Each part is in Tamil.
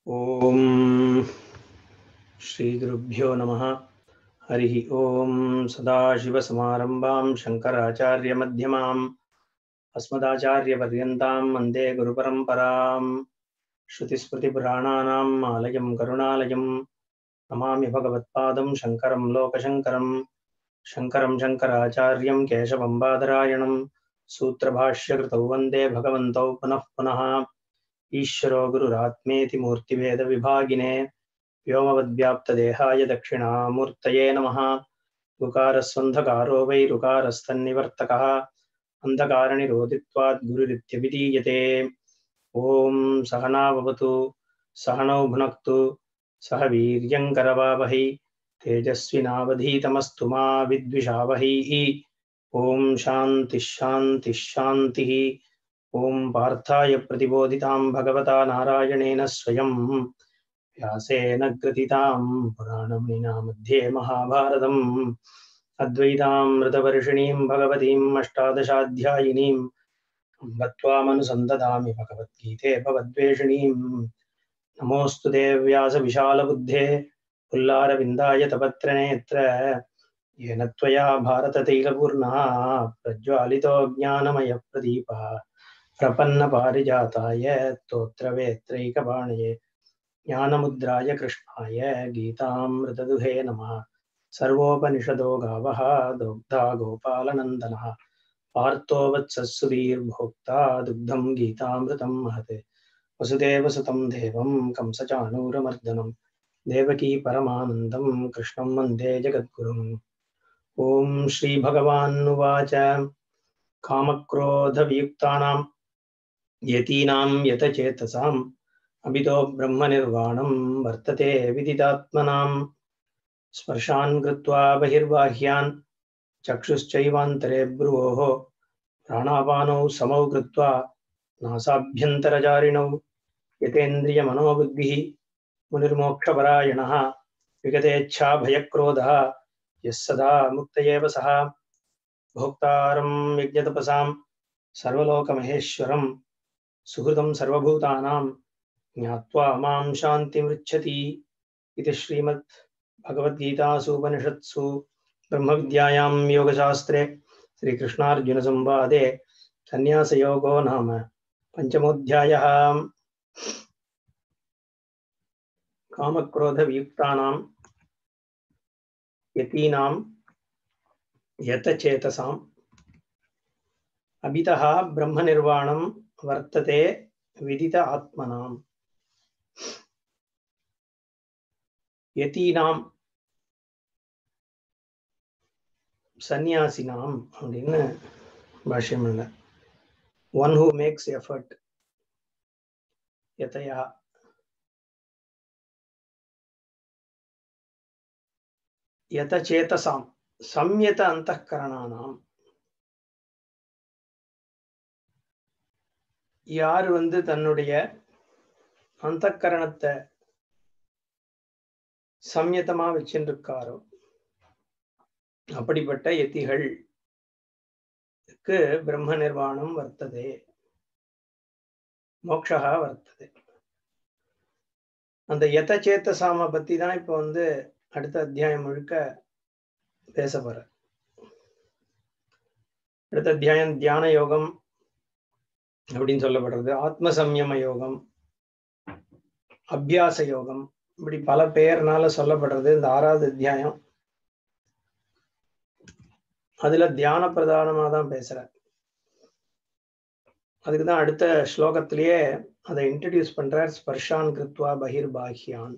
ॐ श्रीगुरुभ्यो नमः हरिः ॐ सदाशिवसमारम्भां शङ्कराचार्यमध्यमाम् अस्मदाचार्यपर्यन्तां वन्दे गुरुपरम्पराम् श्रुतिस्मृतिपुराणानाम् आलयं करुणालयं नमामि भगवत्पादं शङ्करं लोकशङ्करं शङ्करं शङ्कराचार्यं केशवं बादरायणं सूत्रभाष्यकृतौ वन्दे भगवन्तौ पुनः पुनः ईश्वरो गुरुरात्मेति मूर्तिभेदविभागिने व्योमवद्व्याप्तदेहाय दक्षिणामूर्तये नमः गुकारस्वन्धकारो वै ऋकारस्तन्निवर्तकः अन्धकारनिरोधित्वात् गुरुरित्यभिधीयते ॐ सहना भवतु सहनौ भुनक्तु सह वीर्यङ्करवावहै तेजस्विनावधीतमस्तु मा विद्विषावहैः ॐ शान्तिः शान्तिः शान्तिः ॐ पार्थाय प्रतिबोधितां भगवता नारायणेन स्वयं व्यासेन ग्रथितां पुराणमुनिना मध्ये महाभारतम् अद्वैतामृतवर्षिणीं भगवतीम् अष्टादशाध्यायिनीं बत्वामनुसन्ददामि भगवद्गीते भवद्वेषिणीम् नमोऽस्तु देव्यासविशालबुद्धे पुल्लारविन्दाय तपत्रनेत्र येन त्वया भारततैलपूर्णः प्रज्वालितो ज्ञानमयप्रदीपः प्रपन्नपारिजाताय स्तोत्रवेत्रैकपाणये ज्ञानमुद्राय कृष्णाय गीतामृतदुहे नमः सर्वोपनिषदो गावः दोग्धा गोपालनन्दनः पार्थो वत्सत्सुधीर्भोक्ता दुग्धं गीतामृतं महत् वसुदेवसुतं देवं कंसचाणूरमर्दनं देवकी परमानन्दं कृष्णं वन्दे जगद्गुरुम् ॐ श्रीभगवानुवाच कामक्रोधवियुक्तानां यतीनां यतचेतसाम् अभितो ब्रह्मनिर्वाणं वर्तते विदितात्मनां स्पर्शान् कृत्वा बहिर्बाह्यान् चक्षुश्चैवान्तरे भ्रुवोः प्राणापानौ समौ कृत्वा नासाभ्यन्तरचारिणौ यतेन्द्रियमनोबुद्धिः मुनिर्मोक्षपरायणः विगतेच्छाभयक्रोधः यः सदा मुक्त एव सः भोक्तारं यज्ञतपसां सर्वलोकमहेश्वरं सुहृदं सर्वभूतानां ज्ञात्वा मां शान्तिमृच्छति इति श्रीमद् भगवद्गीतासूपनिषत्सु ब्रह्मविद्यायां योगशास्त्रे श्रीकृष्णार्जुनसंवादे सन्न्यासयोगो नाम पञ्चमोऽध्यायः कामक्रोधवियुक्तानां यतीनां यतचेतसाम् अभितः ब्रह्मनिर्वाणं वर्तते विदित आत्मनाम् யதீனாம் சந்நியாசினாம் அப்படின்னு பாஷ்யம் இல்லை ஒன் ஹூ மேக்ஸ் எஃபர்ட் யதயா யத சேதசாம் சம்யத அந்தகரணானாம் யார் வந்து தன்னுடைய அந்தக்கரணத்தை சம்யதமா வச்சுருக்காரோ அப்படிப்பட்ட யதிகளுக்கு பிரம்ம நிர்வாணம் வர்த்ததே மோக்ஷா வர்த்ததே அந்த யத சேத்தசாம பத்தி தான் இப்ப வந்து அடுத்த அத்தியாயம் முழுக்க பேச போற அடுத்த அத்தியாயம் தியான யோகம் அப்படின்னு சொல்லப்படுறது ஆத்ம சம்யம யோகம் அபியாச யோகம் இப்படி பல பெயர்னால சொல்லப்படுறது இந்த ஆறாவது அத்தியாயம் அதுல தியான பிரதானமா தான் பேசுற அதுக்குதான் அடுத்த ஸ்லோகத்திலேயே அதை இன்ட்ரடியூஸ் பண்றார் ஸ்பர்ஷான் கிருத்வா பகிர் பாஹ்யான்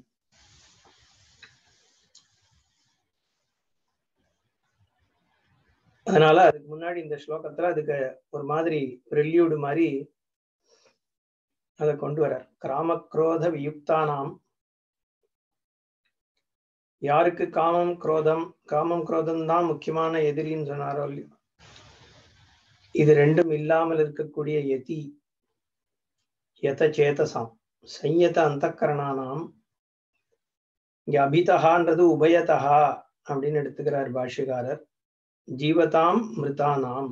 அதனால அதுக்கு முன்னாடி இந்த ஸ்லோகத்துல அதுக்கு ஒரு மாதிரி ப்ரில்யூடு மாதிரி அதை கொண்டு வர கிராமக்ரோத வியுக்தானாம் யாருக்கு காமம் குரோதம் காமம் குரோதம் தான் முக்கியமான எதிரின்னு சொன்னாரோ இல்லையோ இது ரெண்டும் இல்லாமல் இருக்கக்கூடிய யதி யத சேதசாம் சையத அந்தக்கரணானாம் இங்க அபிதகான்றது உபயதகா அப்படின்னு எடுத்துக்கிறார் பாஷ்யக்காரர் ஜீவதாம் மிருதானாம்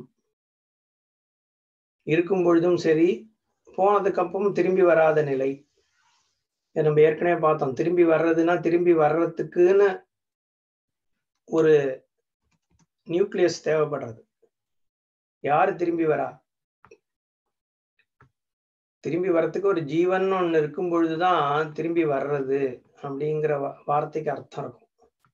இருக்கும் பொழுதும் சரி போனதுக்கு அப்புறம் திரும்பி வராத நிலை இதை நம்ம ஏற்கனவே பார்த்தோம் திரும்பி வர்றதுன்னா திரும்பி வர்றதுக்குன்னு ஒரு நியூக்ளியஸ் தேவைப்படுறது யாரு திரும்பி வரா திரும்பி வர்றதுக்கு ஒரு ஜீவன் ஒண்ணு இருக்கும் பொழுதுதான் திரும்பி வர்றது அப்படிங்கிற வா- வார்த்தைக்கு அர்த்தம் இருக்கும்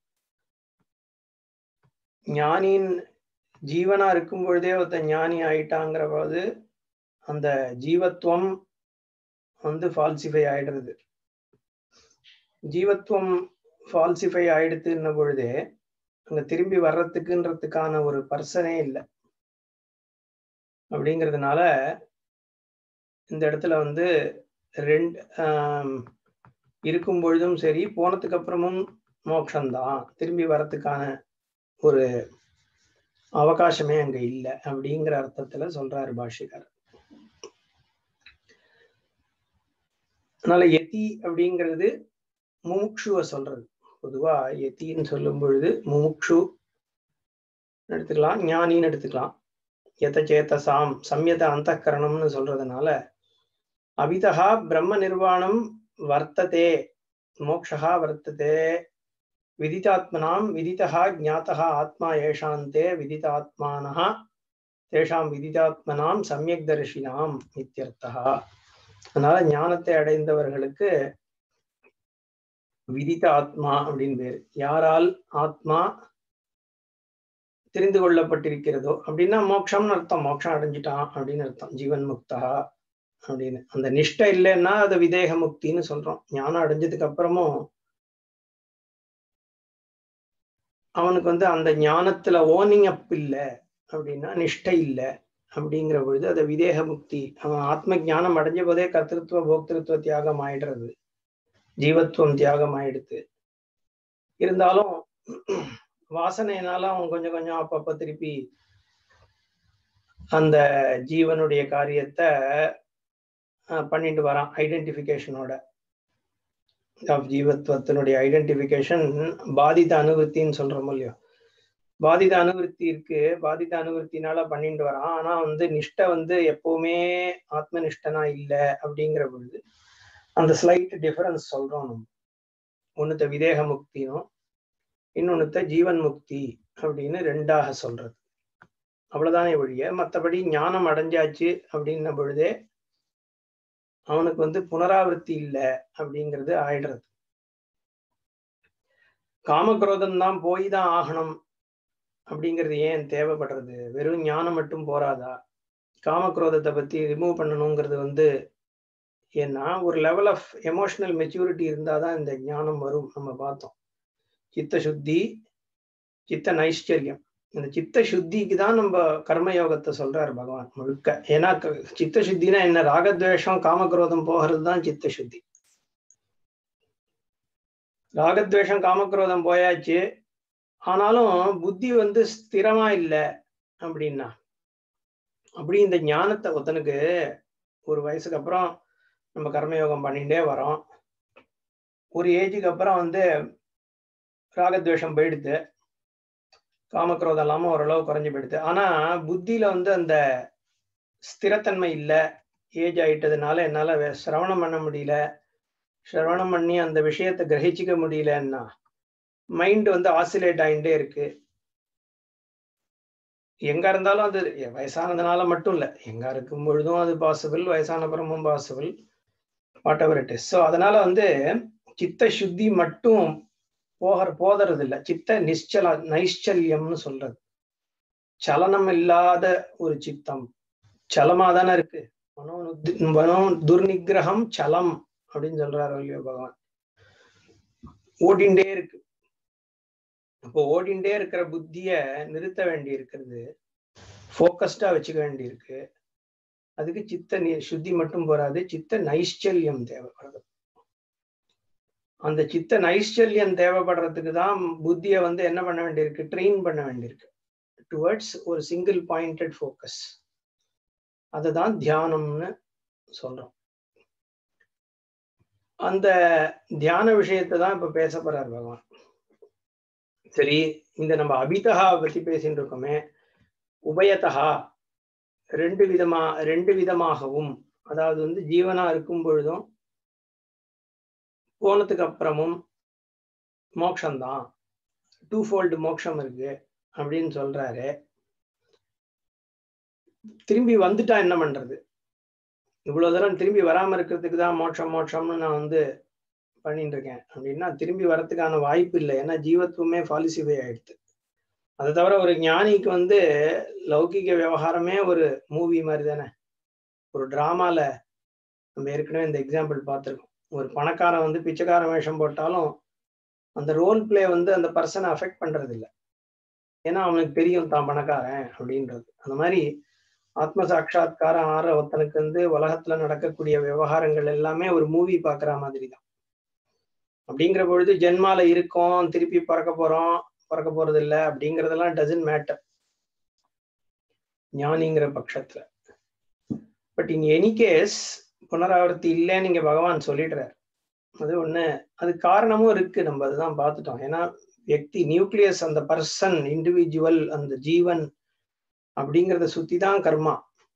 ஞானின் ஜீவனா இருக்கும் பொழுதே ஒருத்தன் ஞானி ஆயிட்டாங்கிற போது அந்த ஜீவத்துவம் வந்து ஃபால்சிஃபை ஆயிடுறது ஜீவத்துவம் ஃபால்சிஃபை ஆயிடுத்துன்ன பொழுதே அங்க திரும்பி வர்றதுக்குன்றதுக்கான ஒரு பர்சனே இல்லை அப்படிங்கிறதுனால இந்த இடத்துல வந்து ரெண்டு ஆம், இருக்கும் பொழுதும் சரி போனதுக்கு அப்புறமும் மோட்சம்தான் திரும்பி வரத்துக்கான ஒரு அவகாசமே அங்க இல்லை அப்படிங்கிற அர்த்தத்துல சொல்றாரு பாஷ்யக்காரர் அதனால எதி அப்படிங்கிறது முமுட்சுவ சொல்றது பொதுவா எத்தின்னு சொல்லும் பொழுது முமுட்சு எடுத்துக்கலாம் ஞானின்னு எடுத்துக்கலாம் எத சேத்தசாம் சம்யத அந்தக்கரணம்னு சொல்றதுனால அவிதா பிரம்ம நிர்வாணம் வர்த்ததே மோக்ஷா வர்த்ததே விதிதாத்மனாம் விதிதா ஜாத்தா ஆத்மா ஏஷாந்தே விதிதாத்மானः தேஷாம் விதிதாத்மனாம் சமயக் தரிசினாம் இத்தியர்த்தா அதனால ஞானத்தை அடைந்தவர்களுக்கு விதித்த ஆத்மா அப்படின்னு பேரு யாரால் ஆத்மா தெரிந்து கொள்ளப்பட்டிருக்கிறதோ அப்படின்னா மோட்சம்னு அர்த்தம் மோட்சம் அடைஞ்சிட்டான் அப்படின்னு அர்த்தம் ஜீவன் முக்தா அப்படின்னு அந்த நிஷ்டை இல்லைன்னா அது விதேக முக்தின்னு சொல்றோம் ஞானம் அடைஞ்சதுக்கு அப்புறமும் அவனுக்கு வந்து அந்த ஞானத்துல ஓனிங் அப் இல்லை அப்படின்னா நிஷ்டை இல்லை அப்படிங்கிற பொழுது அது விதேக முக்தி அவன் ஆத்ம ஞானம் அடைஞ்ச போதே கர்த்திருத்துவ போக்திருத்துவ தியாகம் ஆயிடுறது ஜீவத்துவம் தியாகம் ஆயிடுது இருந்தாலும் வாசனையினால அவன் கொஞ்சம் கொஞ்சம் அப்பப்ப திருப்பி அந்த ஜீவனுடைய காரியத்தை அஹ், பண்ணிட்டு வரான் ஐடென்டிஃபிகேஷனோட ஆஃப் ஜீவத்துவத்தினுடைய ஐடென்டிஃபிகேஷன் பாதித அனுவருத்தின்னு சொல்றோம் இல்லையோ பாதித அனுவருத்தி இருக்கு பாதித அனுவருத்தினால பண்ணிட்டு வரான் ஆனா வந்து நிஷ்டை வந்து எப்பவுமே ஆத்ம நிஷ்டனா இல்லை அப்படிங்கிற பொழுது அந்த ஸ்லைட் டிஃபரன்ஸ் சொல்றோம் நம்ம ஒண்ணுத்த விதேக முக்தினும் இன்னொன்னுத்த ஜீவன் முக்தி அப்படின்னு ரெண்டாக சொல்றது அவ்வளவுதானே ஒழிய மற்றபடி ஞானம் அடைஞ்சாச்சு அப்படின்ன பொழுதே அவனுக்கு வந்து புனராவர்த்தி இல்லை அப்படிங்கிறது ஆயிடுறது காமக்ரோதம் தான் போய் தான் ஆகணும் அப்படிங்கிறது ஏன் தேவைப்படுறது வெறும் ஞானம் மட்டும் போராதா காமக்ரோதத்தை பத்தி ரிமூவ் பண்ணணுங்கிறது வந்து ஏன்னா ஒரு லெவல் ஆஃப் எமோஷனல் மெச்சூரிட்டி இருந்தாதான் இந்த ஞானம் வரும் நம்ம பார்த்தோம் சித்த சுத்தி சித்த நைஷ்டரியம் இந்த சித்த சுத்திக்கு தான் நம்ம கர்மயோகத்தை சொல்றாரு பகவான் முழுக்க ஏன்னா க- சித்த சுத்தினா என்ன ராகத்வேஷம் காமக்ரோதம் போகிறது தான் சித்த சுத்தி ராகத்வேஷம் காமக்ரோதம் போயாச்சு ஆனாலும் புத்தி வந்து ஸ்திரமா இல்லை அப்படின்னா அப்படி இந்த ஞானத்தை ஒருத்தனுக்கு ஒரு வயசுக்கு அப்புறம் நம்ம கர்மயோகம் பண்ணிட்டே வரோம் ஒரு ஏஜுக்கு அப்புறம் வந்து ராகத்வேஷம் போயிடுது காமக்ரோதம் இல்லாம ஓரளவு குறைஞ்சு போயிடுது ஆனா புத்தியில வந்து அந்த ஸ்திரத்தன்மை இல்லை ஏஜ் ஆயிட்டதுனால என்னால வே- சிரவணம் பண்ண முடியல சிரவணம் பண்ணி அந்த விஷயத்தை கிரகிச்சிக்க முடியலன்னா மைண்ட் வந்து ஆசிலேட் ஆயிட்டே இருக்கு எங்க இருந்தாலும் அது வயசானதுனால மட்டும் இல்ல எங்க இருக்கும் பொழுதும் அது பாசிபிள் வயசான அப்புறமும் possible whatever it is so அதனால வந்து சித்த சுத்தி மட்டும் போகிற போதறது இல்ல சித்த நிశ్చல நைஷ்சல்யம்னு சொல்றது சலனம் இல்லாத ஒரு சித்தம் சலமா தானே இருக்கு மனோ நுத்தி- மனோ துர்நிகிரகம் சலம் அப்படின்னு சொல்றாரு இல்லையோ பகவான் ஓடிண்டே இருக்கு அப்போ ஓடிண்டே இருக்கிற புத்திய நிறுத்த வேண்டி இருக்கிறது ஃபோக்கஸ்டா வச்சுக்க வேண்டி இருக்கு அதுக்கு சித்த நி- சுத்தி மட்டும் போராது சித்த நைஷ்சல்யம் தேவைப்படுது அந்த சித்த நைஷ்சல்யம் தேவைப்படுறதுக்கு தான் புத்திய வந்து என்ன பண்ண வேண்டியிருக்கு ட்ரெயின் பண்ண வேண்டியிருக்கு டுவர்ட்ஸ் ஒரு சிங்கிள் பாயிண்டட் ஃபோக்கஸ் அதுதான் தியானம்னு சொல்றோம் அந்த தியான விஷயத்தை தான் இப்ப பேச போறார் பகவான் சரி இந்த நம்ம அபிதகா பத்தி பேசிட்டு இருக்கோமே உபயதகா ரெண்டு விதமா ரெண்டு விதமாகவும் அதாவது வந்து ஜீவனா இருக்கும் பொழுதும் போனதுக்கு அப்புறமும் மோட்சம்தான் டூ ஃபோல்டு மோட்சம் இருக்கு அப்படின்னு சொல்றாரு திரும்பி வந்துட்டா என்ன பண்றது இவ்வளவு தூரம் திரும்பி வராம இருக்கிறதுக்கு தான் மோட்சம் மோட்சம்னு நான் வந்து பண்ணிட்டு இருக்கேன் அப்படின்னா திரும்பி வரதுக்கான வாய்ப்பு இல்லை ஏன்னா ஜீவத்துவமே பாலிசிஃபை ஆயிடுது அதை தவிர ஒரு ஞானிக்கு வந்து லௌகிக விவகாரமே ஒரு மூவி மாதிரி தானே ஒரு டிராமால நம்ம ஏற்கனவே இந்த எக்ஸாம்பிள் பார்த்துருக்கோம் ஒரு பணக்காரன் வந்து பிச்சைக்காரன் வேஷம் போட்டாலும் அந்த ரோல் பிளே வந்து அந்த பர்சனை அஃபெக்ட் பண்றது இல்லை ஏன்னா அவனுக்கு தெரியும் தான் பணக்காரன் அப்படின்றது அந்த மாதிரி ஆத்ம சாட்சா்காரம் ஆற ஒருத்தனுக்கு வந்து உலகத்துல நடக்கக்கூடிய விவகாரங்கள் எல்லாமே ஒரு மூவி பாக்குற மாதிரி தான் அப்படிங்கிற பொழுது ஜென்மால இருக்கோம் திருப்பி பிறக்க போறோம் பிறக்க போறது இல்லை அப்படிங்கறதெல்லாம் டசன்ட் மேட்டர் ஞானிங்கிற பட்சத்துல பட் இன் எனி கேஸ் புனராவர்த்தி இல்லைன்னு இங்க பகவான் சொல்லிடுறார் அது ஒண்ணு அது காரணமும் இருக்கு நம்ம அதுதான் பார்த்துட்டோம் ஏன்னா வியக்தி நியூக்ளியஸ் அந்த பர்சன் இண்டிவிஜுவல் அந்த ஜீவன் அப்படிங்கிறத சுத்தி தான் கர்மா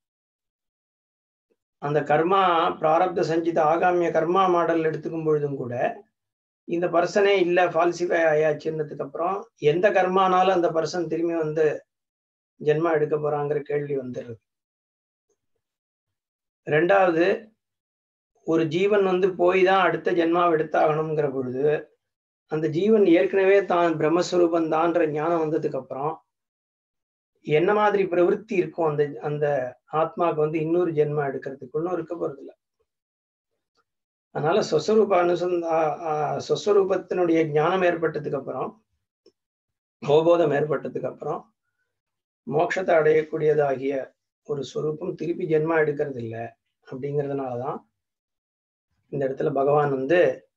அந்த கர்மா பிராரப்த சஞ்சித ஆகாமிய கர்மா மாடல் எடுத்துக்கும் பொழுதும் கூட இந்த பர்சனே இல்ல ஃபால்சிஃபை ஆயாச்சுன்னதுக்கு அப்புறம் எந்த கர்மானாலும் அந்த பர்சன் திரும்பி வந்து ஜென்மா எடுக்க போறாங்கிற கேள்வி வந்துடுது ரெண்டாவது ஒரு ஜீவன் வந்து போய் தான் அடுத்த ஜென்மாவை எடுத்தாகணுங்கிற பொழுது அந்த ஜீவன் ஏற்கனவே தான் பிரம்மஸ்வரூபம் தான்ற ஞானம் வந்ததுக்கு அப்புறம் என்ன மாதிரி பிரவருத்தி இருக்கும் அந்த அந்த ஆத்மாவுக்கு வந்து இன்னொரு ஜென்மா எடுக்கிறதுக்கு ஒன்றும் இருக்க போறது இல்லை அதனால சொஸ்வரூப அனுசந்தா சொஸ்வரூபத்தினுடைய ஞானம் ஏற்பட்டதுக்கு அப்புறம் அவபோதம் ஏற்பட்டதுக்கு அப்புறம் மோட்சத்தை அடையக்கூடியதாகிய ஒரு ஸ்வரூபம் திருப்பி ஜென்மா எடுக்கிறது இல்லை அப்படிங்கிறதுனாலதான் இந்த இடத்துல பகவான் வந்து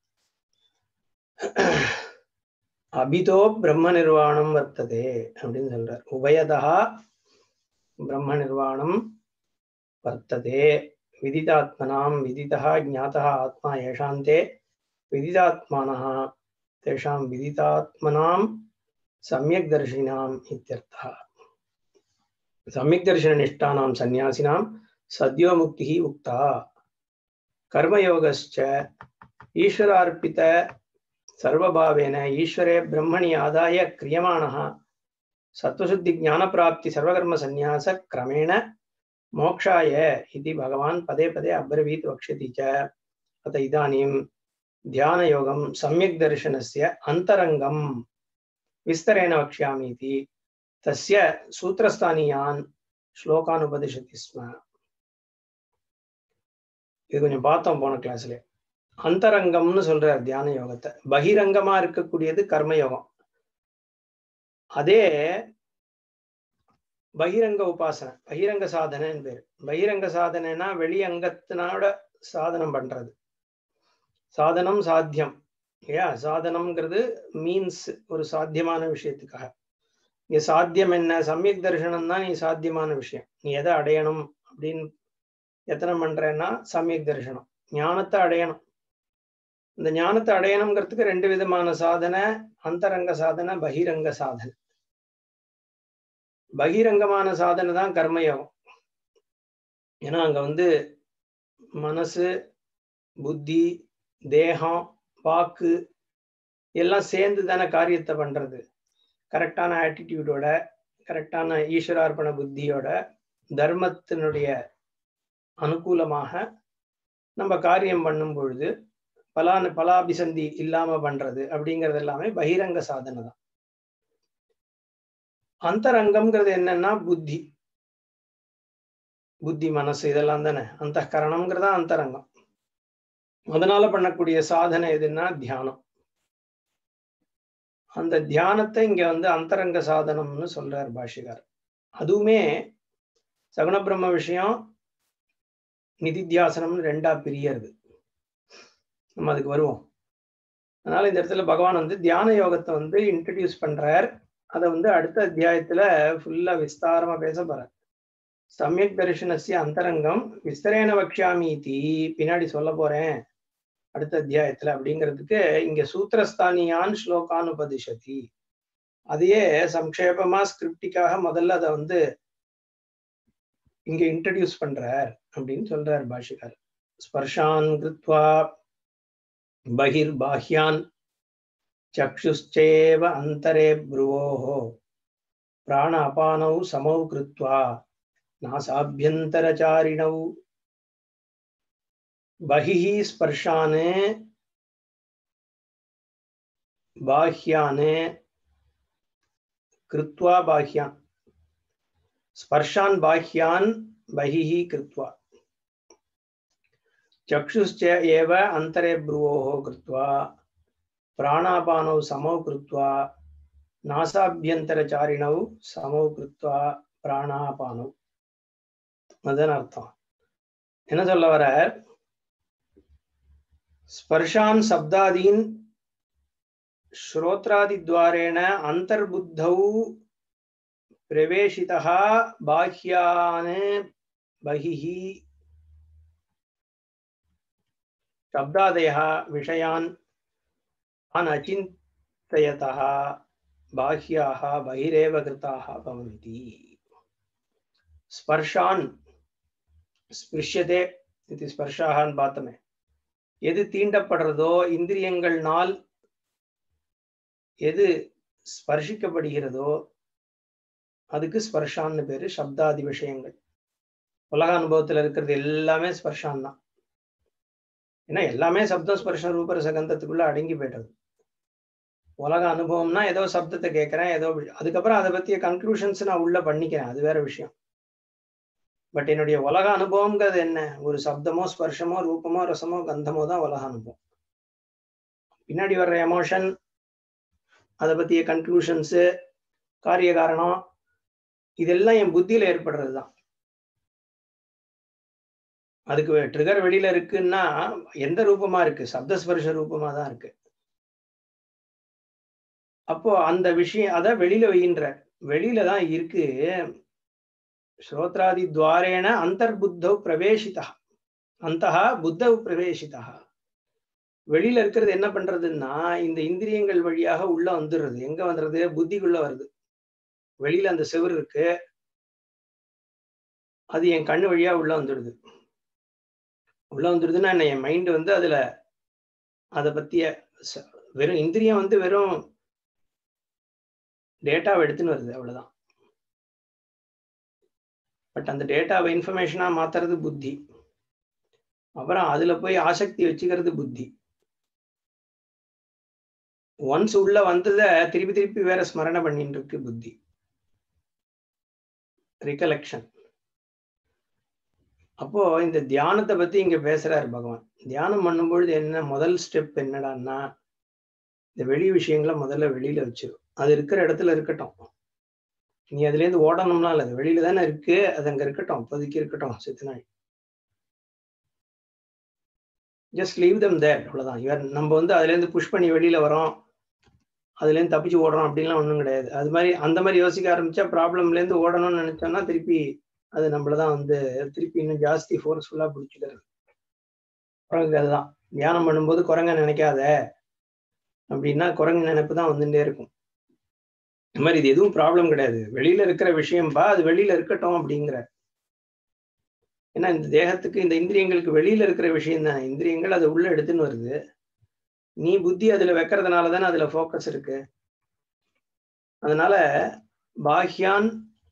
அபிதோ பிரம்ம நிர்வாணம் வர்த்ததே அப்படின்னு சொல்றார் உபயதா பிரம்ம நிர்வாணம் வர்த்ததே விதிதாத்மனாம் விதிதா ஜாத்தா ஆத்மா ஏஷாந்தே விதிதாத்மானः தேஷாம் விதிதாத்மனாம் சமயக் தர்ஷினாம் இத்தியர்த்தः சமயக் தர்ஷன நிஷ்டானாம் சந்நியாசினாம் சத்யோ முக்தி உக்தா கர்மயோகஸ்ச ஈஸ்வரார்ப்பித சர்வபாவேன ஈஸ்வரே பிரம்மணி ஆதாய கிரியமானः சத்வசுத்தி ஞானப்பிராப்தி சர்வகர்ம சந்நியாச கிரமேண மோக்ஷாய இது பகவான் பதே பதே அப்ரவீத் வக்ஷதி ச அத இதானீம் தியானயோகம் சமயக் தர்ஷனஸ்ய அந்தரங்கம் விஸ்தரேண வக்ஷ்யாமி இது தஸ்ய சூத்திரஸ்தானியான் ஸ்லோகான் உபதிஷதி ஸ்ம இது கொஞ்சம் பார்த்தோம் போன கிளாஸ்ல அந்தரங்கம்னு சொல்றார் தியான யோகத்தை பகிரங்கமா இருக்கக்கூடியது கர்மயோகம் அதே பகிரங்க உபாசனை பகிரங்க சாதனைன்னு பேரு பகிரங்க சாதனைனா வெளி அங்கத்தினோட சாதனம் பண்றது சாதனம் சாத்தியம் இல்லையா சாதனம்ங்கிறது மீன்ஸ் ஒரு சாத்தியமான விஷயத்துக்காக இங்க சாத்தியம் என்ன சமயக் தரிசனம் தான் நீ சாத்தியமான விஷயம் நீ எதை அடையணும் அப்படின்னு எத்தனை பண்றேன்னா சமயக் தரிசனம் ஞானத்தை அடையணும் இந்த ஞானத்தை அடையணுங்கிறதுக்கு ரெண்டு விதமான சாதனை அந்தரங்க சாதனை பகிரங்க சாதனை பகிரங்கமான சாதனை தான் கர்மயோகம் ஏன்னா அங்க வந்து மனசு புத்தி தேகம் வாக்கு எல்லாம் சேர்ந்து தானே காரியத்தை பண்றது கரெக்டான ஆட்டிடியூடோட கரெக்டான ஈஸ்வரார்ப்பண புத்தியோட தர்மத்தினுடைய அனுகூலமாக நம்ம காரியம் பண்ணும் பொழுது பலான பலாபிசந்தி இல்லாம பண்றது அப்படிங்கிறது எல்லாமே பகிரங்க சாதனை தான் அந்தரங்கம்ங்கிறது என்னன்னா புத்தி புத்தி மனசு இதெல்லாம் தானே அந்த கரணம்ங்கிறதா அந்தரங்கம் அதனால பண்ணக்கூடிய சாதனை எதுன்னா தியானம் அந்த தியானத்தை இங்க வந்து அந்தரங்க சாதனம்னு சொல்றார் பாஷிகார் அதுவுமே சகுண பிரம்ம விஷயம் நிதித்தியாசனம்னு ரெண்டா பிரியறது நம்ம அதுக்கு வருவோம் அதனால இந்த இடத்துல பகவான் வந்து தியான யோகத்தை வந்து இன்ட்ரடியூஸ் பண்றார் அதை வந்து அடுத்த அத்தியாயத்துல ஃபுல்லா விஸ்தாரமா பேச போறார் சமயக் தரிசனசிய அந்தரங்கம் விஸ்தரேன வக்ஷாமி தீ பின்னாடி சொல்ல போறேன் அடுத்த அத்தியாயத்துல அப்படிங்கிறதுக்கு இங்க சூத்திரஸ்தானியான் ஸ்லோகான் உபதிஷதி அதையே சம்க்ஷேபமா ஸ்கிரிப்டிக்காக முதல்ல அதை வந்து இங்க இன்ட்ரடியூஸ் பண்றார் அப்படின்னு சொல்றார் பாஷிகார் ஸ்பர்ஷான் கிருத்வா बहिर्बाह्यान् चक्षुश्चेव अन्तरे भ्रुवोः प्राण अपानौ समौ कृत्वा नासाभ्यन्तरचारिणौ बहिः स्पर्शान् बाह्यान् कृत्वा बाह्यान् स्पर्शान् बाह्यान् बहिः कृत्वा चक्षुश्च एव अन्तरे भ्रुवोः कृत्वा प्राणापानौ समौ कृत्वा நாசாபியந்தரச்சாரிணௌ சமௌ கிருத்வா பிராணாபானௌ அதுதான் அர்த்தம் என்ன சொல்ல வர ஸ்பர்ஷான் சப்தாதீன் श्रोत्रादिद्वारेण अन्तर्बुद्धौ प्रवेशितः बाह्यान् बहिः शब्दादयः विषयान् तान् अचिन्तयतः बाह्याः बहिरेव कृताः भवन्ति स्पर्शान् ஸ்பிருஷ்யதே இது ஸ்பர்ஷாகான்னு பார்த்தோமே எது தீண்டப்படுறதோ இந்திரியங்கள்னால் எது ஸ்பர்ஷிக்கப்படுகிறதோ அதுக்கு ஸ்பர்ஷான்னு பேரு சப்தாதி விஷயங்கள் உலக அனுபவத்துல இருக்கிறது எல்லாமே ஸ்பர்ஷான் தான் ஏன்னா எல்லாமே சப்தம் ஸ்பர்ஷ ரூபர சகந்தத்துக்குள்ள அடங்கி போயிட்டது உலக அனுபவம்னா ஏதோ சப்தத்தை கேட்கறேன் ஏதோ அதுக்கப்புறம் அதை பத்திய கன்க்ளூஷன்ஸ் நான் உள்ள பண்ணிக்கிறேன் அது வேற விஷயம் பட் என்னுடைய உலக அனுபவம்ங்கிறது என்ன ஒரு சப்தமோ ஸ்பர்ஷமோ ரூபமோ ரசமோ கந்தமோ தான் உலக அனுபவம் பின்னாடி வர்ற எமோஷன் அதை பத்திய கன்க்ளூஷன்ஸு காரிய காரணம் இதெல்லாம் என் புத்தியில ஏற்படுறது தான் அதுக்கு ட்ரிகர் வெளியில இருக்குன்னா எந்த ரூபமா இருக்கு சப்தஸ்பர்ஷ ரூபமா தான் இருக்கு அப்போ அந்த விஷயம் அத வெளியில வைகின்ற வெளியில தான் இருக்கு ஸ்ரோத்ராதி துவாரேன அந்தர்புத்தௌ பிரவேசிதா அந்த புத்தௌ பிரவேசிதா வெளியில இருக்கிறது என்ன பண்றதுன்னா இந்த இந்திரியங்கள் வழியாக உள்ள வந்துடுறது எங்க வந்துடுறது புத்திக்குள்ள வருது வெளியில அந்த செவுரு இருக்கு அது என் கண்ணு வழியா உள்ள வந்துடுது உள்ள வந்துடுதுன்னா என்ன என் மைண்ட் வந்து அதுல அதை பத்திய வெறும் இந்திரியம் வந்து வெறும் டேட்டாவை எடுத்துன்னு வருது அவ்வளவுதான் பட் அந்த டேட்டாவை இன்ஃபர்மேஷனா மாத்துறது புத்தி அப்புறம் அதுல போய் ஆசக்தி வச்சுக்கிறது புத்தி ஒன்ஸ் உள்ள வந்தத திருப்பி திருப்பி வேற ஸ்மரணை பண்ணிட்டு இருக்கு புத்தி ரிகலெக்ஷன் அப்போ இந்த தியானத்தை பத்தி இங்க பேசுறாரு பகவான் தியானம் பண்ணும்பொழுது என்ன முதல் ஸ்டெப் என்னடான்னா இந்த வெளி விஷயங்களை முதல்ல வெளியில வச்சிரும் அது இருக்கிற இடத்துல இருக்கட்டும் நீ அதுல இருந்து ஓடணும்னா இல்ல அது வெளியில தானே இருக்கு அது அங்க இருக்கட்டும் இப்போதைக்கு இருக்கட்டும் செத்து நாள் ஜஸ்ட் லீவ் தம் தேர் அவ்வளவுதான் இவர் நம்ம வந்து அதுல இருந்து புஷ் பண்ணி வெளியில வரோம் அதுல இருந்து தப்பிச்சு ஓடுறோம் அப்படின்லாம் ஒண்ணும் கிடையாது அது மாதிரி அந்த மாதிரி யோசிக்க ஆரம்பிச்சா ப்ராப்ளம்ல இருந்து ஓடணும்னு நினைச்சோம்னா திருப்பி அது நம்மளதான் வந்து திருப்பி இன்னும் ஜாஸ்தி ஃபோர்ஸ்ஃபுல்லா பிடிச்சிக்கிறது குரங்கு அதுதான் தியானம் பண்ணும்போது குரங்க நினைக்காத அப்படின்னா குரங்கு நினைப்பு தான் வந்துட்டே இருக்கும் இந்த மாதிரி இது எதுவும் ப்ராப்ளம் கிடையாது வெளியில இருக்கிற விஷயம்பா அது வெளியில இருக்கட்டும் அப்படிங்கிற ஏன்னா இந்த தேகத்துக்கு இந்த இந்திரியங்களுக்கு வெளியில இருக்கிற விஷயம் தானே இந்திரியங்கள் அதை உள்ள எடுத்துன்னு வருது நீ புத்தி அதுல வைக்கிறதுனால தானே அதுல ஃபோக்கஸ் இருக்கு அதனால பாஹ்யான்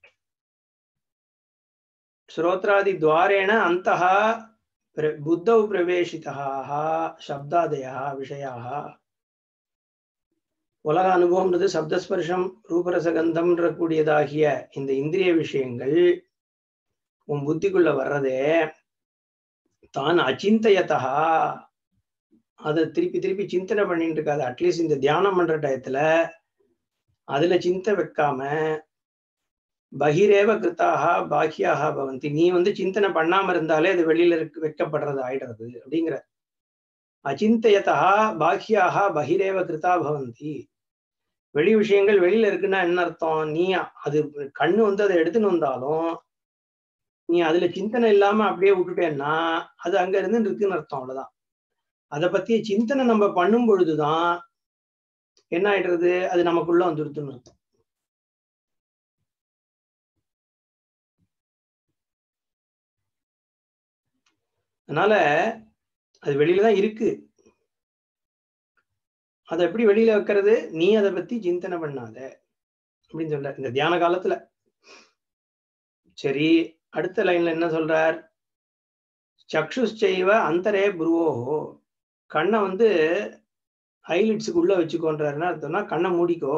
ஸ்ரோத்ராதி துவாரேண அந்த புத்தௌ பிரவேசிதாக சப்தாதயா விஷயாக உலக அனுபவம்ன்றது சப்தஸ்பர்ஷம் ரூபரசகந்தம்ன்ற கூடியதாகிய இந்த இந்திரிய விஷயங்கள் உன் புத்திக்குள்ள வர்றதே தான் அச்சிந்தயத்தா அதை திருப்பி திருப்பி சிந்தனை பண்ணிட்டு இருக்காது அட்லீஸ்ட் இந்த தியானம் பண்ற டயத்துல அதுல சிந்தை வைக்காம பகிரேவ கிருத்தாக பாக்கியாக பவந்தி நீ வந்து சிந்தனை பண்ணாம இருந்தாலே அது வெளியில இருக்கு வைக்கப்படுறது ஆயிடுறது அப்படிங்கிற அச்சிந்தயத்தா பாக்கியாக பகிரேவ கிருத்தா பவந்தி வெளி விஷயங்கள் வெளியில இருக்குன்னா என்ன அர்த்தம் நீ அது கண்ணு வந்து அதை எடுத்துன்னு வந்தாலும் நீ அதுல சிந்தனை இல்லாம அப்படியே விட்டுட்டேன்னா அது அங்க இருந்து இருக்குன்னு அர்த்தம் அவ்வளவுதான் அதை பத்திய சிந்தனை நம்ம பண்ணும் பொழுதுதான் என்ன ஆயிடுறது அது நமக்குள்ள வந்துடுதுன்னு அர்த்தம் அதனால அது வெளியில தான் இருக்கு அதை எப்படி வெளியில வைக்கிறது நீ அதை பத்தி சிந்தனை பண்ணாத அப்படின்னு சொல்ற இந்த தியான காலத்துல சரி அடுத்த லைன்ல என்ன சொல்றார் சக்ஷுஷ்சைவ அந்தரே புருவோஹோ கண்ணை வந்து ஹைலைட்ஸுக்கு உள்ள வச்சுக்கோன்றாருன்னா அர்த்தம்னா கண்ணை மூடிக்கோ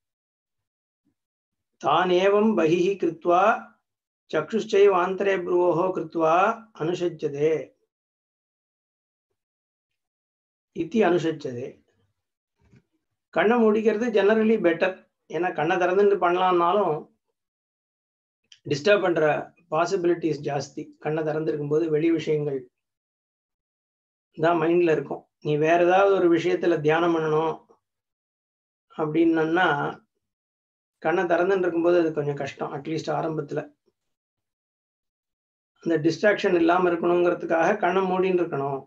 தானேவம் பகிஹி கிருத்வா சக்ஷுஷ்சைவ ஆந்தரே புருவோஹோ கிருத்வா அனுஷஜதே இத்தி அனுஷச்சதே கண்ணை முடிக்கிறது ஜெனரலி பெட்டர் ஏன்னா கண்ணை திறந்துட்டு பண்ணலாம்னாலும் டிஸ்டர்ப் பண்ற பாசிபிலிட்டிஸ் ஜாஸ்தி கண்ணை திறந்திருக்கும் போது வெளி விஷயங்கள் தான் மைண்ட்ல இருக்கும் நீ வேற ஏதாவது ஒரு விஷயத்துல தியானம் பண்ணணும் அப்படின்னா கண்ணை திறந்துட்டு இருக்கும்போது அது கொஞ்சம் கஷ்டம் அட்லீஸ்ட் ஆரம்பத்துல அந்த டிஸ்ட்ராக்ஷன் இல்லாம இருக்கணுங்கிறதுக்காக கண்ணை மூடின்னு இருக்கணும்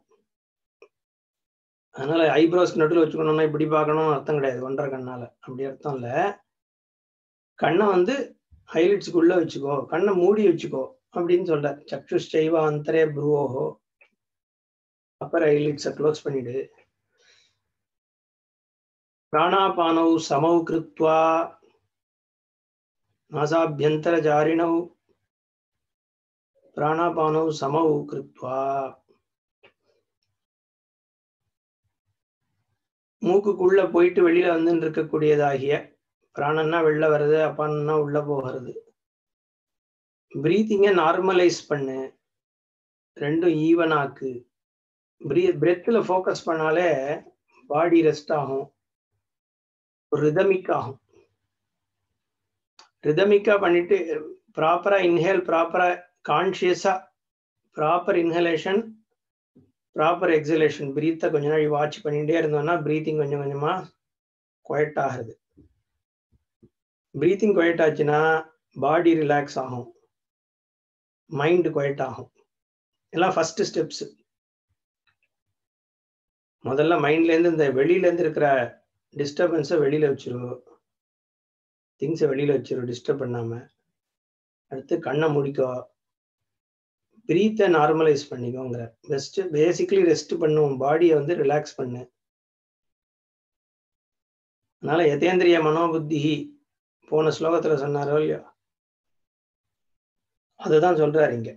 அதனால ஐப்ரோஸ்க்கு நடுவில் வச்சுக்கணும்னா இப்படி பார்க்கணும் அர்த்தம் கிடையாது ஒன்றரை கண்ணால அப்படி அர்த்தம் இல்ல கண்ணை வந்து ஹைலைட்ஸுக்குள்ள வச்சுக்கோ கண்ணை மூடி வச்சுக்கோ அப்படின்னு சொல்ற சக்ஷுஷ்சைவ அந்தரே ப்ரூவோஹோ அப்பர் ஹைலைட்ஸை க்ளோஸ் பண்ணிடு பிராணாபானௌ சமௌ கிருத்வா நாசாபியந்தரஜாரிணௌ பிராணாபானௌ சமௌ கிருத்வா மூக்குக்குள்ள போயிட்டு வெளியில வந்துட்டு இருக்கக்கூடியதாகிய பிராணன்னா வெளில வருது அப்பான்னா உள்ள போகிறது பிரீத்திங்கை நார்மலைஸ் பண்ணு ரெண்டும் ஈவன் ஆக்கு பிரீ பிரெத்தில் ஃபோக்கஸ் பண்ணாலே பாடி ரெஸ்ட் ஆகும் ரிதமிக் ஆகும் ரிதமிக்கா பண்ணிட்டு ப்ராப்பரா இன்ஹேல் ப்ராப்பரா கான்சியஸா ப்ராப்பர் இன்ஹலேஷன் ப்ராப்பர் எக்ஸலேஷன் பிரீத்தை கொஞ்ச நாள் வாட்ச் பண்ணிட்டே இருந்தோம்னா பிரீத்திங் கொஞ்சம் கொஞ்சமா குவைட் ஆகுது பிரீத்திங் குவைட் ஆச்சுன்னா பாடி ரிலாக்ஸ் ஆகும் மைண்ட் குவைட் ஆகும் எல்லாம் ஃபர்ஸ்ட் ஸ்டெப்ஸ் முதல்ல மைண்ட்ல இருந்து இந்த வெளியில இருந்து இருக்கிற டிஸ்டர்பன்ஸை வெளியில வச்சிரும் திங்ஸை வெளியில வச்சிரும் டிஸ்டர்ப் பண்ணாம அடுத்து கண்ணை முடிக்கோ பிரீத்தை நார்மலைஸ் பண்ணிக்கோங்கிற பெஸ்ட் பேசிக்கலி ரெஸ்ட் பண்ணுவோம் பாடியை வந்து ரிலாக்ஸ் பண்ணு அதனால யதேந்திரிய மனோபுத்தி போன ஸ்லோகத்துல சொன்னாரோ இல்லையோ அதுதான் சொல்றாரு இங்க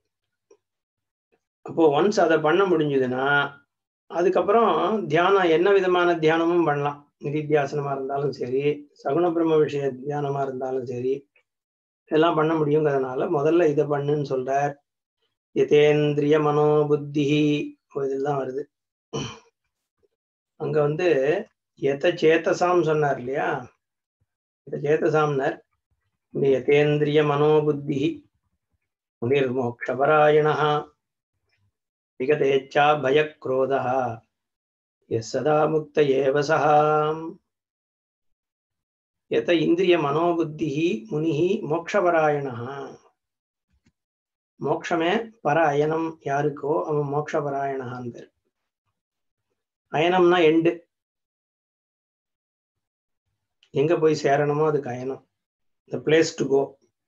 அப்போ ஒன்ஸ் அதை பண்ண முடிஞ்சதுன்னா அதுக்கப்புறம் தியானம் என்ன விதமான தியானமும் பண்ணலாம் நிதித்தியாசனமா இருந்தாலும் சரி சகுன பிரம்ம விஷய தியானமா இருந்தாலும் சரி எல்லாம் பண்ண முடியுங்கிறதுனால முதல்ல இதை பண்ணுன்னு சொல்றார் யதேந்திரிய மனோபுத்தி இதெல்லாம் வருது அங்க வந்து எத சேத்தசாம் சொன்னார் இல்லையா எத சேத்தசாம்னர் இந்த யதேந்திரிய மனோபுத்தி முனிர்மோக்ஷபராயணா விகதேச்சா பயக்ரோதா எஸ் சதா முக்த ஏவ சகாம் எத இந்திரிய மனோபுத்தி முனிஹி மோக்ஷபராயணா மோக்ஷமே பர அயனம் யாருக்கோ அவன் மோக்ஷபராயணகான் பேர் அயனம்னா எண்டு எங்க போய் சேரணுமோ அதுக்கு அயனம் த பிளேஸ் டு கோ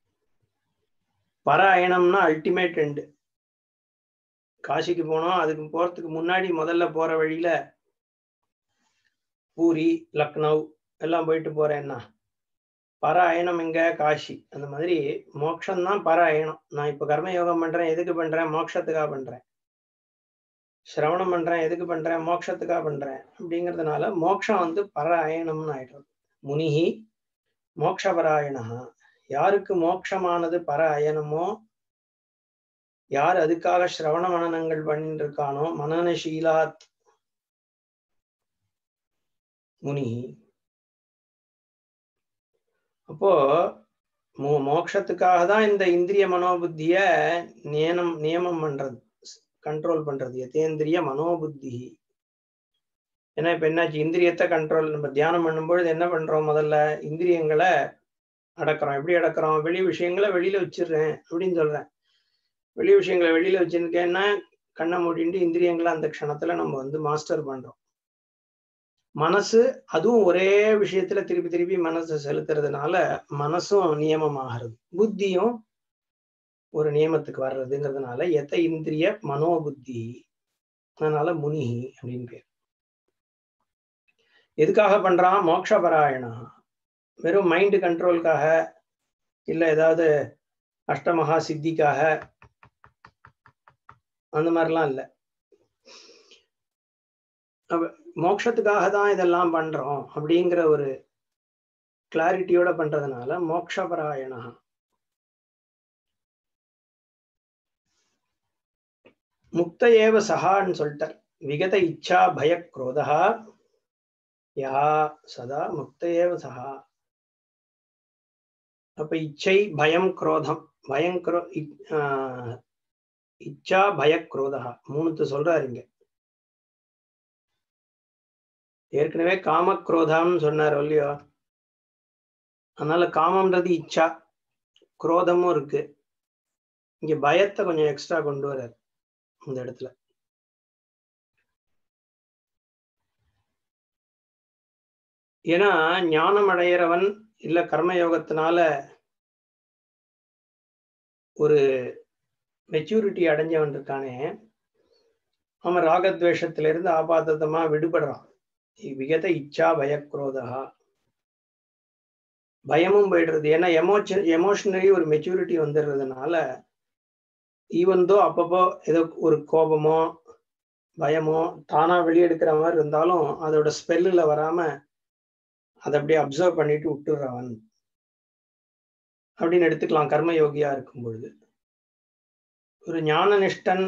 பர அயனம்னா அல்டிமேட் எண்டு காசிக்கு போனோம் அதுக்கு போறதுக்கு முன்னாடி முதல்ல போற வழியில பூரி லக்னௌ எல்லாம் போயிட்டு போறேன்னா பர அயனம் எங்க காஷி அந்த மாதிரி மோட்சம்தான் பர அயனம் நான் இப்ப கர்ம யோகம் பண்றேன் எதுக்கு பண்றேன் மோட்சத்துக்காக பண்றேன் சிரவணம் பண்றேன் எதுக்கு பண்றேன் மோட்சத்துக்காக பண்றேன் அப்படிங்கிறதுனால மோட்சம் வந்து பர அயனம்னு ஆயிடுறது முனிஹி மோக்ஷபராயணா யாருக்கு மோட்சமானது பர அயனமோ யார் அதுக்காக சிரவண மனநங்கள் பண்ணிட்டு இருக்கானோ மனநசீலாத் முனி அப்போ மோ மோட்சத்துக்காக தான் இந்த இந்திரிய மனோபுத்திய நியனம் நியமம் பண்றது கண்ட்ரோல் பண்றது யதேந்திரிய மனோபுத்தி ஏன்னா இப்ப என்னாச்சு இந்திரியத்தை கண்ட்ரோல் நம்ம தியானம் பண்ணும்பொழுது என்ன பண்றோம் முதல்ல இந்திரியங்களை அடக்கிறோம் எப்படி அடக்கிறோம் வெளி விஷயங்களை வெளியில வச்சிடுறேன் அப்படின்னு சொல்றேன் வெளி விஷயங்களை வெளியில வச்சிருக்கேன்னா கண்ணை மூடிட்டு இந்திரியங்களை அந்த க்ஷணத்துல நம்ம வந்து மாஸ்டர் பண்றோம் மனசு அதுவும் ஒரே விஷயத்துல திருப்பி திருப்பி மனசை செலுத்துறதுனால மனசும் நியமமாகிறது புத்தியும் ஒரு நியமத்துக்கு வர்றதுங்கிறதுனால எத்த இந்திரிய மனோபுத்தி அதனால முனி அப்படின்னு பேர் எதுக்காக பண்றான் மோட்சபராயணா வெறும் மைண்ட் கண்ட்ரோலுக்காக இல்ல ஏதாவது அஷ்டமகா சித்திக்காக அந்த மாதிரிலாம் இல்லை மோட்சத்துக்காக தான் இதெல்லாம் பண்றோம் அப்படிங்கிற ஒரு கிளாரிட்டியோட பண்றதுனால மோட்சபராயணா முக்த ஏவ சகான்னு சொல்லிட்டார் விகத இச்சா பய குரோதா யா சதா முக்த ஏவ சகா அப்ப இச்சை பயம் குரோதம் பயம் குரோ இச்சா பய குரோதா மூணுத்து சொல்றாரு இங்க ஏற்கனவே காம குரோதான்னு சொன்னார் இல்லையோ அதனால காமம்ன்றது இச்சா குரோதமும் இருக்கு இங்க பயத்தை கொஞ்சம் எக்ஸ்ட்ரா கொண்டு வர்றார் இந்த இடத்துல ஏன்னா ஞானம் அடையிறவன் இல்ல கர்மயோகத்தினால ஒரு மெச்சூரிட்டி அடைஞ்சவன் இருக்கானே அவன் ராகத்வேஷத்திலிருந்து ஆபாதத்தமா விடுபடுறான் விகத இச்சா பயக்ரோதா பயமும் போயிடுறது ஏன்னா எமோஷன் எமோஷனலி ஒரு மெச்சூரிட்டி வந்துடுறதுனால ஈவன் தோ அப்பப்போ ஏதோ ஒரு கோபமோ பயமோ தானா வெளியெடுக்கிற மாதிரி இருந்தாலும் அதோட ஸ்பெல்லில் வராம அதை அப்படியே அப்சர்வ் பண்ணிட்டு விட்டுடுறவன் அப்படின்னு எடுத்துக்கலாம் கர்மயோகியா இருக்கும் பொழுது ஒரு ஞான நிஷ்டன்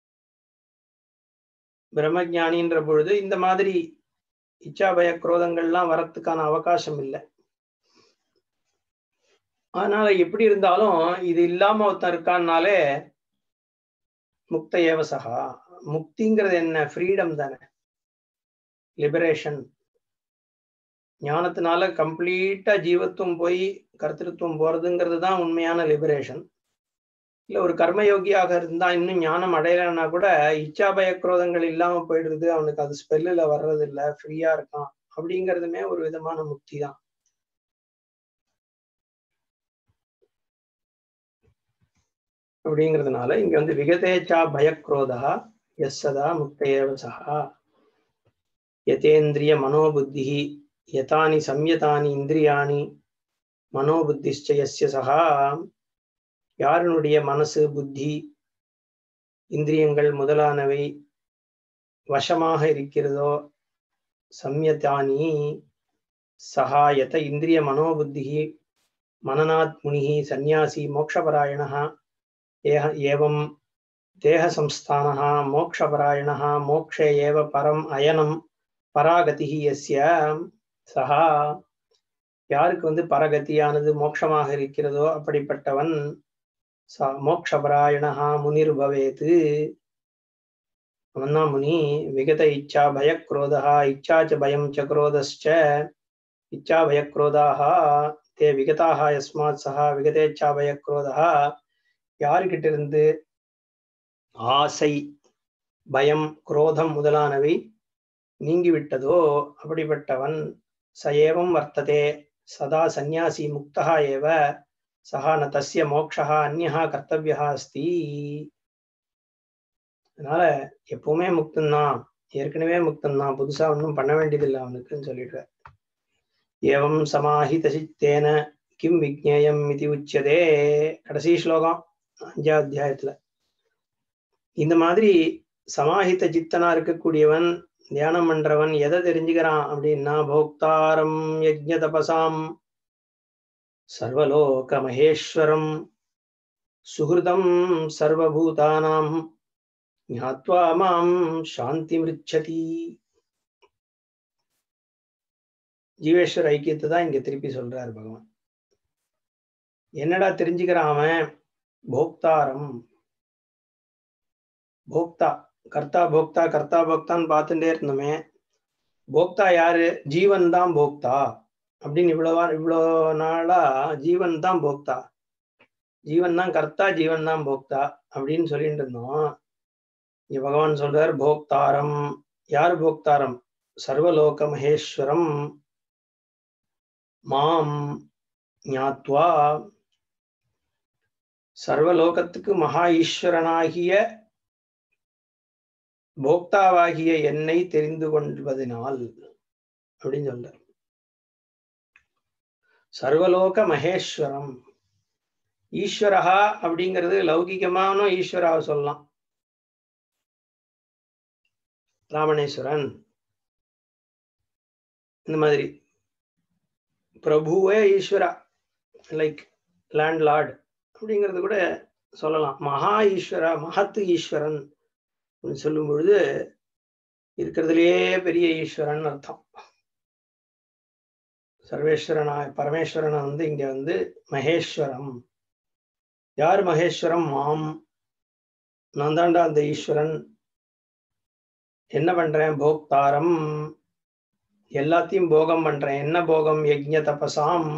பிரம்மஜானின்ற பொழுது இந்த மாதிரி இச்சாபய குரோதங்கள்லாம் வரத்துக்கான அவகாசம் இல்லை அதனால எப்படி இருந்தாலும் இது இல்லாம ஒருத்தன் இருக்கான்னாலே முக்த ஏவசகா முக்திங்கிறது என்ன ஃப்ரீடம் தானே லிபரேஷன் ஞானத்தினால கம்ப்ளீட்டா ஜீவத்துவம் போய் கர்த்திருவம் போறதுங்கிறது தான் உண்மையான லிபரேஷன் இல்ல ஒரு கர்மயோகியாக இருந்தா இன்னும் ஞானம் அடையலைன்னா கூட இச்சாபய குரோதங்கள் இல்லாம போயிடுறது அவனுக்கு அது ஸ்பெல்லுல வர்றது இல்ல ஃப்ரீயா இருக்கான் அப்படிங்கிறதுமே ஒரு விதமான முக்தி தான் அப்படிங்கிறதுனால இங்க வந்து விகதேச்சா பயக்ரோதா எஸ் சதா முக்தேவ சகா யதேந்திரிய மனோபுத்தி யதானி சம்யதானி இந்திரியாணி மனோபுத்திஷ்ட எஸ்ய சகா யாருனுடைய மனசு புத்தி இந்திரியங்கள் முதலானவை வசமாக இருக்கிறதோ சம்யதானி சகாயத இந்திரிய மனோபுத்தி மனநாத் முனி சந்நியாசி மோக்ஷபராயணः ஏக ஏவம் தேகசம்ஸ்தானः மோக்ஷபராயணः மோக்ஷே ஏவ பரம் அயனம் பராகதிः எஸ்ய சஹா யாருக்கு வந்து பரகதியானது மோட்சமாக இருக்கிறதோ அப்படிப்பட்டவன் ச மோக்ஷபராயணா முனிர் பவேத்து அவன்தான் முனி விகத இச்சா பயக்ரோதா இச்சா ச பயம் ச குரோதஸ்ச இச்சா பயக்ரோதாக தே விகதாக யஸ்மாத் சஹா விகதேச்சா பயக்ரோதா யாருக்கிட்ட இருந்து ஆசை பயம் குரோதம் முதலானவை நீங்கிவிட்டதோ அப்படிப்பட்டவன் ச ஏவம் வர்த்ததே சதா சந்நியாசி முக்தா ஏவ சஹா ந தஸ்ய மோக்ஷா அந்நியா கர்த்தவியா அஸ்தி அதனால எப்பவுமே முக்தன்தான் ஏற்கனவே முக்தன்தான் புதுசா ஒன்றும் பண்ண வேண்டியதில்லை அவனுக்குன்னு சொல்லிடுற ஏவம் சமாஹித சித்தேன கிம் விக்னேயம் இது உச்சதே கடைசி ஸ்லோகம் அஞ்சாவது அத்தியாயத்துல இந்த மாதிரி சமாஹித சித்தனா இருக்கக்கூடியவன் தியானம் பண்றவன் எதை தெரிஞ்சுக்கிறான் அப்படின்னா போக்தாரம் யஜ்ஞ தபசாம் சர்வலோக மகேஸ்வரம் சுகிருதம் சர்வபூதானாம் ஞாத்வா மாம் சாந்தி மிருச்சதி ஜீவேஸ்வர ஐக்கியத்தை தான் இங்க திருப்பி சொல்றாரு பகவான் என்னடா தெரிஞ்சுக்கிறான் அவன் போக்தாரம் போக்தா கர்த்தா போக்தா கர்த்தா போக்தான்னு பார்த்துட்டே இருந்தோமே போக்தா யாரு ஜீவன் தான் போக்தா அப்படின்னு இவ்வளவா இவ்வளோ நாளா ஜீவன் தான் போக்தா ஜீவன் தான் கர்த்தா ஜீவன் தான் போக்தா அப்படின்னு சொல்லிட்டு இருந்தோம் இங்க பகவான் சொல்றார் போக்தாரம் யார் போக்தாரம் சர்வலோக மகேஸ்வரம் மாம் ஞாத்வா சர்வலோகத்துக்கு மகா ஈஸ்வரனாகிய போக்தாவாகிய என்னை தெரிந்து கொள்வதனால் அப்படின்னு சொல்ற சர்வலோக மகேஸ்வரம் ஈஸ்வரஹா அப்படிங்கிறது லௌகிகமான ஈஸ்வராவை சொல்லலாம் ராமணேஸ்வரன் இந்த மாதிரி பிரபுவே ஈஸ்வரா லைக் லேண்ட் லார்ட் அப்படிங்கிறது கூட சொல்லலாம் மகா ஈஸ்வரா மகத்து ஈஸ்வரன் அப்படின்னு சொல்லும் பொழுது இருக்கிறதுலயே பெரிய ஈஸ்வரன் அர்த்தம் சர்வேஸ்வரனா பரமேஸ்வரனை வந்து இங்க வந்து மகேஸ்வரம் யார் மகேஸ்வரம் மாம் நான் தாண்டா அந்த ஈஸ்வரன் என்ன பண்றேன் போக்தாரம் எல்லாத்தையும் போகம் பண்றேன் என்ன போகம் யஜ்ஞ தபசாம்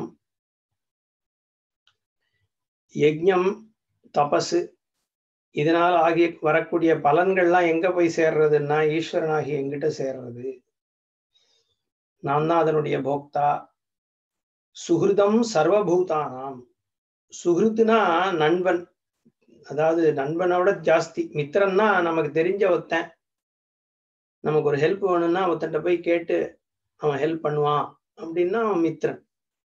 யஜ்ஞம் தபசு இதனால் ஆகிய வரக்கூடிய பலன்கள்லாம் எங்க போய் சேர்றதுன்னா ஈஸ்வரனாகி எங்கிட்ட சேர்றது நான் தான் அதனுடைய போக்தா சுகிருதம் சர்வபூதானாம் சுகிருத்துனா நண்பன் அதாவது நண்பனோட ஜாஸ்தி மித்திரன்னா நமக்கு தெரிஞ்ச ஒருத்தன் நமக்கு ஒரு ஹெல்ப் வேணும்னா ஒருத்தன்ட்ட போய் கேட்டு அவன் ஹெல்ப் பண்ணுவான் அப்படின்னா அவன் மித்திரன்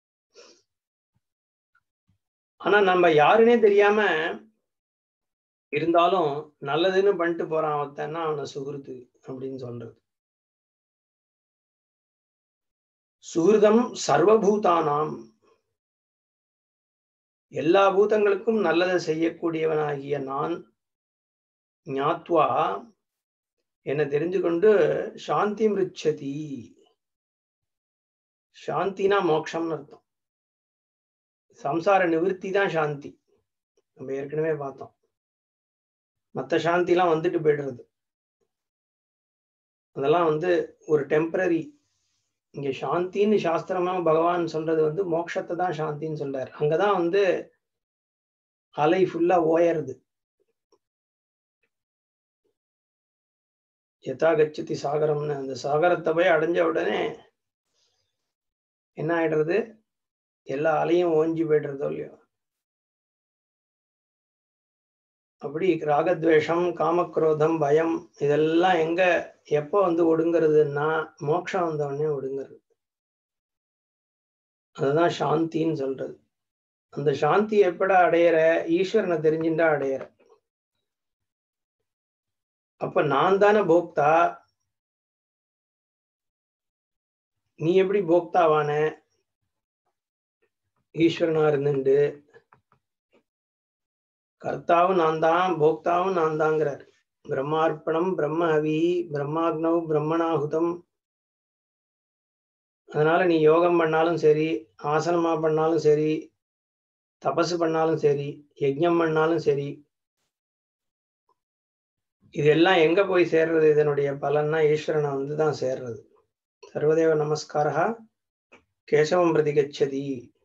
ஆனா நம்ம யாருன்னே தெரியாம இருந்தாலும் நல்லதுன்னு பண்ணிட்டு போறான் ஒருத்தன்னா அவனை சுகிருத்து அப்படின்னு சொல்றது சுகிருதம் சர்வபூதானாம் எல்லா பூதங்களுக்கும் நல்லதை செய்யக்கூடியவனாகிய நான் ஞாத்வா என்ன தெரிஞ்சு கொண்டு சாந்தி மிருச்சதி சாந்தினா மோட்சம்னு அர்த்தம் சம்சார நிவர்த்தி தான் சாந்தி நம்ம ஏற்கனவே பார்த்தோம் மற்ற சாந்திலாம் வந்துட்டு போயிடுறது அதெல்லாம் வந்து ஒரு டெம்பரரி இங்க சாந்தின்னு சாஸ்திரமா பகவான் சொல்றது வந்து மோட்சத்தை தான் சாந்தின்னு சொல்றாரு அங்கதான் வந்து அலை ஃபுல்லா ஓயறது யதா கச்சதி சாகரம்னு அந்த சாகரத்தை போய் அடைஞ்ச உடனே என்ன ஆயிடுறது எல்லா அலையும் ஓஞ்சி போயிடுறதோ இல்லையோ அப்படி ராகத்வேஷம் காமக்ரோதம் பயம் இதெல்லாம் எங்க எப்போ வந்து ஒடுங்கிறதுன்னா மோட்சம் வந்த உடனே ஒடுங்கிறது அதுதான் சாந்தின்னு சொல்றது அந்த சாந்தி எப்படா அடையிற ஈஸ்வரனை தெரிஞ்சுட்டா அடையிற அப்ப நான் தானே போக்தா நீ எப்படி போக்தாவான ஈஸ்வரனா இருந்துண்டு கர்த்தாவும் நான் தான் போக்தாவும் நான் தாங்கிறார் பிரம்மார்ப்பணம் பிரம்ம ஹவி பிரம்மாக்னவ் பிரம்மணாகுதம் அதனால நீ யோகம் பண்ணாலும் சரி ஆசனமா பண்ணாலும் சரி தபசு பண்ணாலும் சரி யஜ்ஞம் பண்ணாலும் சரி இதெல்லாம் எங்க போய் சேர்றது இதனுடைய பலன்னா ஈஸ்வரனை வந்து தான் சேர்றது சர்வதேவ நமஸ்காரா கேசவம் பிரதிகச்சதி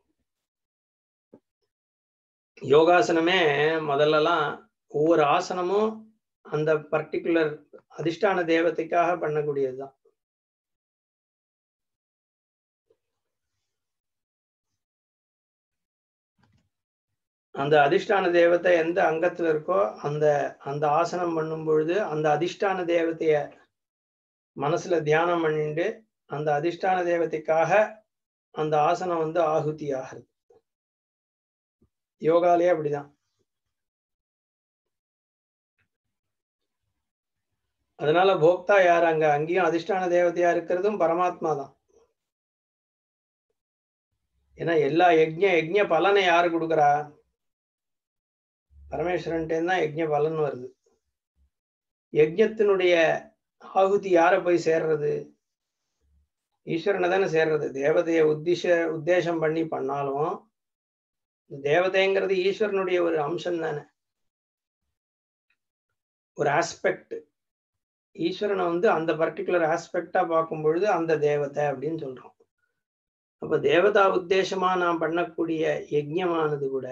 யோகாசனமே முதல்லலாம் ஒவ்வொரு ஆசனமும் அந்த பர்டிகுலர் அதிஷ்டான தேவதைக்காக பண்ணக்கூடியதுதான் அந்த அதிஷ்டான தேவதை எந்த அங்கத்துல இருக்கோ அந்த அந்த ஆசனம் பண்ணும் பொழுது அந்த அதிஷ்டான தேவதைய மனசுல தியானம் பண்ணிட்டு அந்த அதிஷ்டான தேவதைக்காக அந்த ஆசனம் வந்து ஆகுதி ஆகுது யோகாலயே அப்படிதான் அதனால போக்தா யார் அங்க அங்கேயும் அதிஷ்டான தேவதையா இருக்கிறதும் பரமாத்மா தான் ஏன்னா எல்லா யஜ்ஞ யஜ்ஞ பலனை யாரு கொடுக்குறா பரமேஸ்வரன்ட்டே தான் யஜ்ஞ பலன் வருது யஜ்ஞத்தினுடைய ஆகுதி யாரை போய் சேர்றது ஈஸ்வரனை தானே சேர்றது தேவதைய உத்திஷ உத்தேசம் பண்ணி பண்ணாலும் தேவதைங்கிறது ஈஸ்வரனுடைய ஒரு அம்சம் தானே ஒரு ஆஸ்பெக்ட் ஈஸ்வரனை வந்து அந்த பர்டிகுலர் ஆஸ்பெக்டா பார்க்கும் பொழுது அந்த தேவதை அப்படின்னு சொல்றோம் அப்ப தேவதா உத்தேசமா நாம் பண்ணக்கூடிய யஜ்யமானது கூட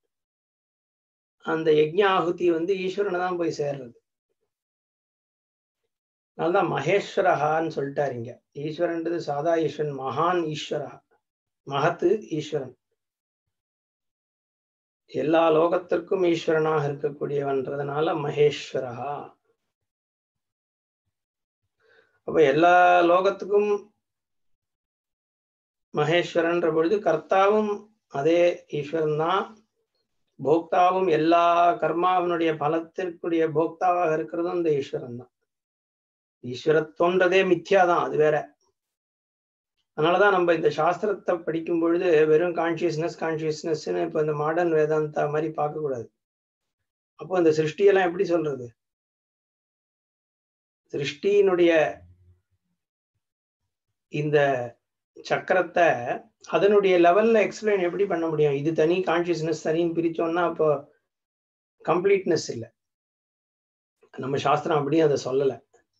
அந்த யஜ்ஞ ஆகுதி வந்து ஈஸ்வரனை தான் போய் சேர்றது அதனால்தான் மகேஸ்வரஹான்னு சொல்லிட்டாரு இங்க ஈஸ்வரன்றது சாதா ஈஸ்வரன் மகான் ஈஸ்வரா மகத்து ஈஸ்வரன் எல்லா லோகத்திற்கும் ஈஸ்வரனாக இருக்கக்கூடியவன்றதுனால மகேஸ்வரஹா அப்ப எல்லா லோகத்துக்கும் மகேஸ்வரன்ற பொழுது கர்த்தாவும் அதே ஈஸ்வரன் தான் போக்தாவும் எல்லா கர்மாவினுடைய பலத்திற்குரிய போக்தாவாக இருக்கிறதும் இந்த ஈஸ்வரன் தான் ஈஸ்வரத்துவன்றதே மித்யாதான் அது வேற அதனாலதான் நம்ம இந்த சாஸ்திரத்தை படிக்கும் பொழுது வெறும் கான்சியஸ்னஸ் கான்சியஸ்னஸ்ன்னு இப்ப இந்த மாடர்ன் வேதாந்தா மாதிரி பார்க்க கூடாது அப்போ இந்த சிருஷ்டியெல்லாம் எப்படி சொல்றது சிருஷ்டியினுடைய இந்த சக்கரத்தை அதனுடைய லெவல்ல எக்ஸ்பிளைன் எப்படி பண்ண முடியும் இது தனி கான்சியஸ்னஸ் தனின்னு பிரிச்சோம்னா அப்போ கம்ப்ளீட்னஸ் இல்லை நம்ம சாஸ்திரம் அப்படியே அதை சொல்லலை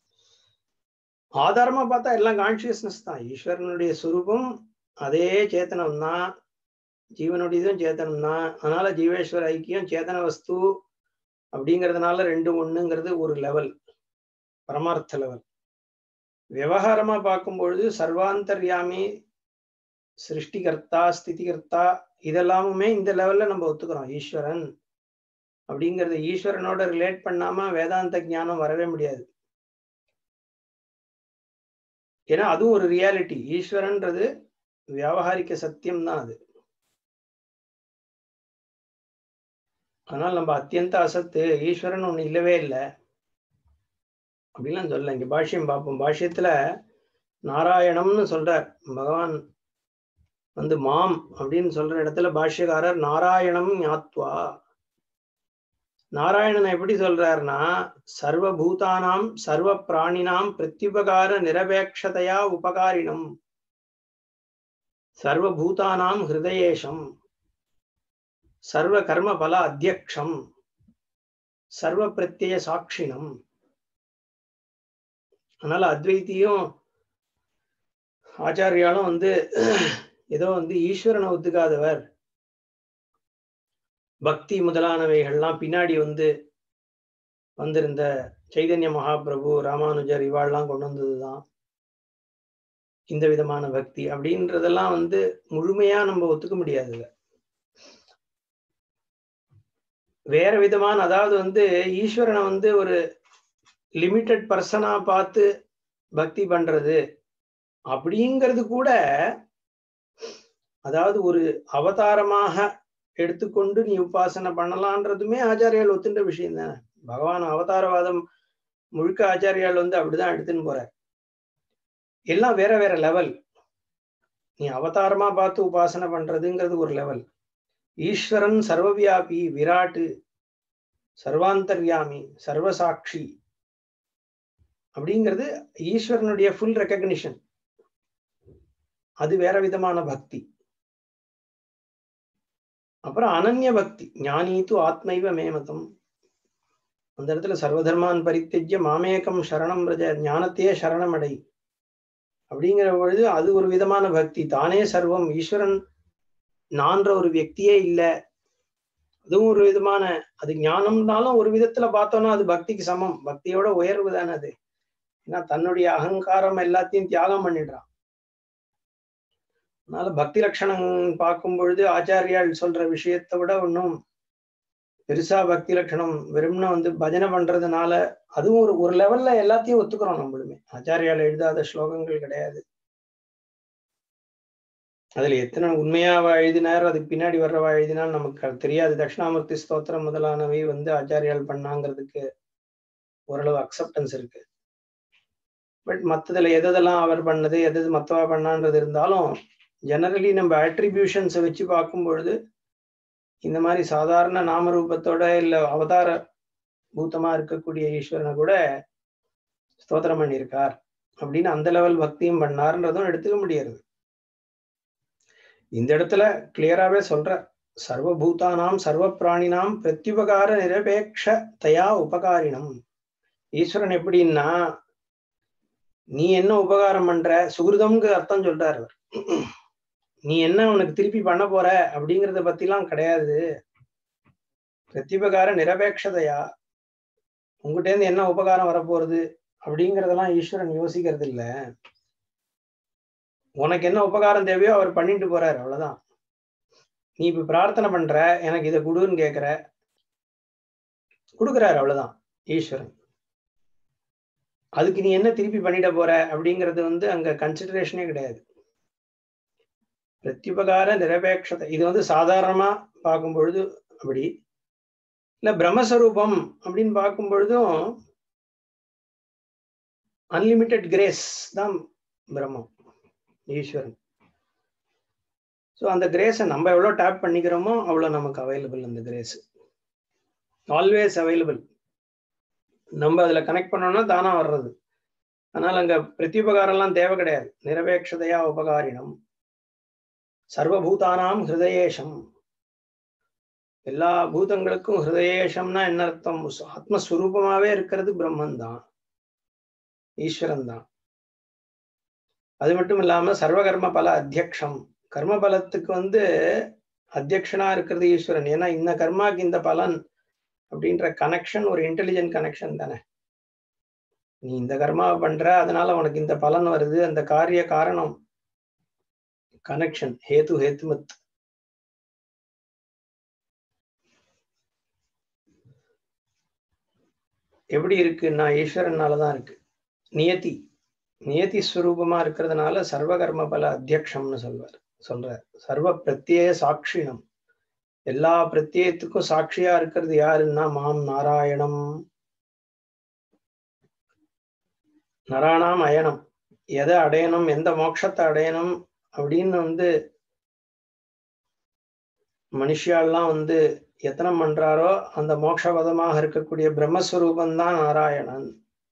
ஆதாரமா பார்த்தா எல்லாம் கான்சியஸ்னஸ் தான் ஈஸ்வரனுடைய சுரூபம் அதே சேத்தனம் தான் ஜீவனுடையதும் சேத்தனம் தான் அதனால ஜீவேஸ்வர ஐக்கியம் சேத்தன வஸ்து அப்படிங்கிறதுனால ரெண்டு ஒண்ணுங்கிறது ஒரு லெவல் பரமார்த்த லெவல் விவகாரமா பார்க்கும்பொழுது சர்வாந்தர்யாமி சிருஷ்டிகர்த்தா ஸ்திதிகர்த்தா இதெல்லாமுமே இந்த லெவல்ல நம்ம ஒத்துக்கிறோம் ஈஸ்வரன் அப்படிங்கறது ஈஸ்வரனோட ரிலேட் பண்ணாம வேதாந்த ஞானம் வரவே முடியாது ஏன்னா அதுவும் ஒரு ரியாலிட்டி ஈஸ்வரன்றது வியாபகாரிக்க சத்தியம் தான் அது ஆனால் நம்ம அத்தியந்த அசத்து ஈஸ்வரன் ஒண்ணு இல்லவே இல்லை அப்படிலாம் சொல்லல இங்க பாஷ்யம் பார்ப்போம் பாஷ்யத்துல நாராயணம்னு சொல்றார் பகவான் வந்து மாம் அப்படின்னு சொல்ற இடத்துல பாஷ்யக்காரர் நாராயணம் ஞாத்வா நாராயணன் எப்படி சொல்றாருன்னா சர்வ பூதானாம் சர்வ பிராணினாம் பிரத்யுபகார நிரபேட்சதையா உபகாரினம் சர்வ பூதானாம் ஹிருதயேஷம் சர்வ கர்ம பல அத்தியக்ஷம் சர்வ பிரத்யய சாட்சினம் அதனால அத்வைத்தியும் ஆச்சாரியாலும் வந்து ஏதோ வந்து ஈஸ்வரனை ஒத்துக்காதவர் பக்தி முதலானவைகள்லாம் பின்னாடி வந்து வந்திருந்த சைதன்ய மகாபிரபு ராமானுஜர் இவாள்லாம் கொண்டு வந்ததுதான் இந்த விதமான பக்தி அப்படின்றதெல்லாம் வந்து முழுமையா நம்ம ஒத்துக்க முடியாது வேற விதமான அதாவது வந்து ஈஸ்வரனை வந்து ஒரு லிமிட்டட் பர்சனா பார்த்து பக்தி பண்றது அப்படிங்கிறது கூட அதாவது ஒரு அவதாரமாக எடுத்துக்கொண்டு நீ உபாசனை பண்ணலான்றதுமே ஆச்சாரியால் ஒத்துன்ற விஷயம் தானே பகவான் அவதாரவாதம் முழுக்க ஆச்சாரியால் வந்து அப்படிதான் எடுத்துன்னு போற எல்லாம் வேற வேற லெவல் நீ அவதாரமா பார்த்து உபாசனை பண்றதுங்கிறது ஒரு லெவல் ஈஸ்வரன் சர்வவியாபி விராட்டு சர்வாந்தர்யாமி சர்வசாட்சி அப்படிங்கிறது ஈஸ்வரனுடைய ஃபுல் ரெக்கக்னிஷன் அது வேற விதமான பக்தி அப்புறம் அனன்ய பக்தி ஞானி து ஆத்மைவ மேமதம் அந்த இடத்துல சர்வதர்மான் பரித்தெஜ்ய மாமேகம் சரணம் ரஜ ஞானத்தையே சரணம் அடை அப்படிங்கிற பொழுது அது ஒரு விதமான பக்தி தானே சர்வம் ஈஸ்வரன் நான்ற ஒரு வியக்தியே இல்லை அதுவும் ஒரு விதமான அது ஞானம்னாலும் ஒரு விதத்துல பார்த்தோம்னா அது பக்திக்கு சமம் பக்தியோட உயர்வு தானே அது ஏன்னா தன்னுடைய அகங்காரம் எல்லாத்தையும் தியாகம் பண்ணிடுறான் அதனால பக்தி லட்சணம் பார்க்கும் பொழுது ஆச்சாரியால் சொல்ற விஷயத்தை விட ஒன்றும் பெருசா பக்தி லட்சணம் வெறும்னா வந்து பஜனை பண்றதுனால அதுவும் ஒரு ஒரு லெவல்ல எல்லாத்தையும் ஒத்துக்கிறோம் நம்மளுமே ஆச்சாரியால் எழுதாத ஸ்லோகங்கள் கிடையாது அதுல எத்தனை உண்மையாவா எழுதினாரோ அதுக்கு பின்னாடி வர்றவா எழுதினால் நமக்கு தெரியாது தட்சிணாமூர்த்தி ஸ்தோத்திரம் முதலானவை வந்து ஆச்சாரியால் பண்ணாங்கிறதுக்கு ஓரளவு அக்செப்டன்ஸ் இருக்கு பட் மற்றதுல எதெல்லாம் அவர் பண்ணது எது மத்தவா பண்ணான்றது இருந்தாலும் ஜெனரலி நம்ம அட்ரிபியூஷன்ஸை வச்சு பார்க்கும் பொழுது இந்த மாதிரி சாதாரண நாமரூபத்தோட இல்ல அவதார பூத்தமா இருக்கக்கூடிய ஈஸ்வரனை கூட ஸ்தோத்திரம் பண்ணியிருக்கார் அப்படின்னு அந்த லெவல் பக்தியும் பண்ணார்ன்றதும் எடுத்துக்க முடியாது இந்த இடத்துல கிளியராகவே சொல்ற சர்வபூதானாம் சர்வ பிராணினாம் பிரத்யுபகார நிரபேட்ச தயா உபகாரினம் ஈஸ்வரன் எப்படின்னா நீ என்ன உபகாரம் பண்ற சுகிருதம்க்கு அர்த்தம் சொல்றாரு அவர் நீ என்ன உனக்கு திருப்பி பண்ண போற அப்படிங்கறத பத்திலாம் கிடையாது பிரத்யுபகார நிரபேட்சதையா உங்ககிட்ட இருந்து என்ன உபகாரம் வரப்போறது அப்படிங்கறதெல்லாம் ஈஸ்வரன் யோசிக்கிறது இல்ல உனக்கு என்ன உபகாரம் தேவையோ அவர் பண்ணிட்டு போறாரு அவ்வளவுதான் நீ இப்ப பிரார்த்தனை பண்ற எனக்கு இதை கொடுன்னு கேக்குற கொடுக்குறாரு அவ்வளவுதான் ஈஸ்வரன் அதுக்கு நீ என்ன திருப்பி பண்ணிட போற அப்படிங்கிறது வந்து அங்க கன்சிடரேஷனே கிடையாது பிரத்யுபகார நிரபேட்சத்தை இது வந்து சாதாரணமா பார்க்கும் பொழுது அப்படி இல்ல பிரம்மஸ்வரூபம் அப்படின்னு பார்க்கும் பொழுதும் அன்லிமிட்டெட் கிரேஸ் தான் பிரம்மம் ஈஸ்வரன் ஸோ அந்த கிரேஸை நம்ம எவ்வளோ டேப் பண்ணிக்கிறோமோ அவ்வளோ நமக்கு அவைலபிள் அந்த கிரேஸ் ஆல்வேஸ் அவைலபிள் நம்ம அதில் கனெக்ட் பண்ணோம்னா தானா வர்றது அதனால அங்க பிரத்யுபகாரம்லாம் தேவை கிடையாது நிரபேட்சதையா உபகாரினம் சர்வபூதானாம் ஹிருதயேஷம் எல்லா பூதங்களுக்கும் ஹிருதயேஷம்னா என்ன அர்த்தம் ஆத்மஸ்வரூபமாவே இருக்கிறது பிரம்மன் தான் ஈஸ்வரன் தான் அது மட்டும் இல்லாம சர்வகர்ம பல அத்தியக்ஷம் கர்ம பலத்துக்கு வந்து அத்தியக்ஷனா இருக்கிறது ஈஸ்வரன் ஏன்னா இந்த கர்மாக்கு இந்த பலன் அப்படின்ற கனெக்ஷன் ஒரு இன்டெலிஜென்ட் கனெக்ஷன் தானே நீ இந்த கர்மாவை பண்ற அதனால உனக்கு இந்த பலன் வருது அந்த காரிய காரணம் கனெக்ஷன் ஹேத்து ஹேத்துமத் எப்படி இருக்குன்னா ஈஸ்வரனாலதான் இருக்கு நியதி நியதி ஸ்வரூபமா இருக்கிறதுனால சர்வகர்ம பல அத்தியக்ஷம்னு சொல்வார் சொல்றார் சர்வ பிரத்யேக சாட்சினம் எல்லா பிரத்யேகத்துக்கும் சாட்சியா இருக்கிறது யாருன்னா மாம் நாராயணம் நராணாம் அயனம் எதை அடையணும் எந்த மோட்சத்தை அடையணும் அப்படின்னு வந்து மனுஷியாலாம் வந்து எத்தனம் பண்றாரோ அந்த மோட்சபதமாக இருக்கக்கூடிய பிரம்மஸ்வரூபம் தான் நாராயணன்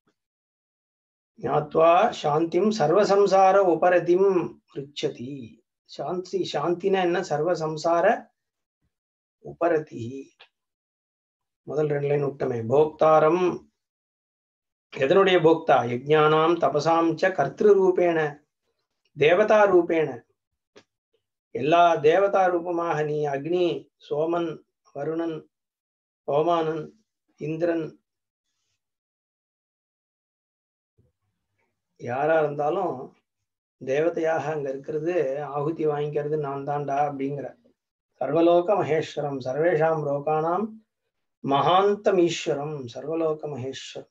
ஞாத்வா சாந்திம் சர்வசம்சார உபரதிம் ரிச்சதி சாந்தி சாந்தினா என்ன சர்வசம்சார உபரதி முதல் ரெண்டு லைன் விட்டமே போக்தாரம் எதனுடைய போக்தா யஜ்ஞானாம் தபசாம் ச கர்த்திரு ரூபேண தேவதா ரூபேண எல்லா தேவதா ரூபமாக நீ அக்னி சோமன் வருணன் ஓமானன் இந்திரன் யாரா இருந்தாலும் தேவதையாக அங்க இருக்கிறது ஆகுதி வாங்கிக்கிறது நான் தான்டா அப்படிங்கிற சர்வலோக மகேஸ்வரம் சர்வேஷாம் லோகானாம் மகாந்தம் ஈஸ்வரம் சர்வலோக மகேஸ்வரம்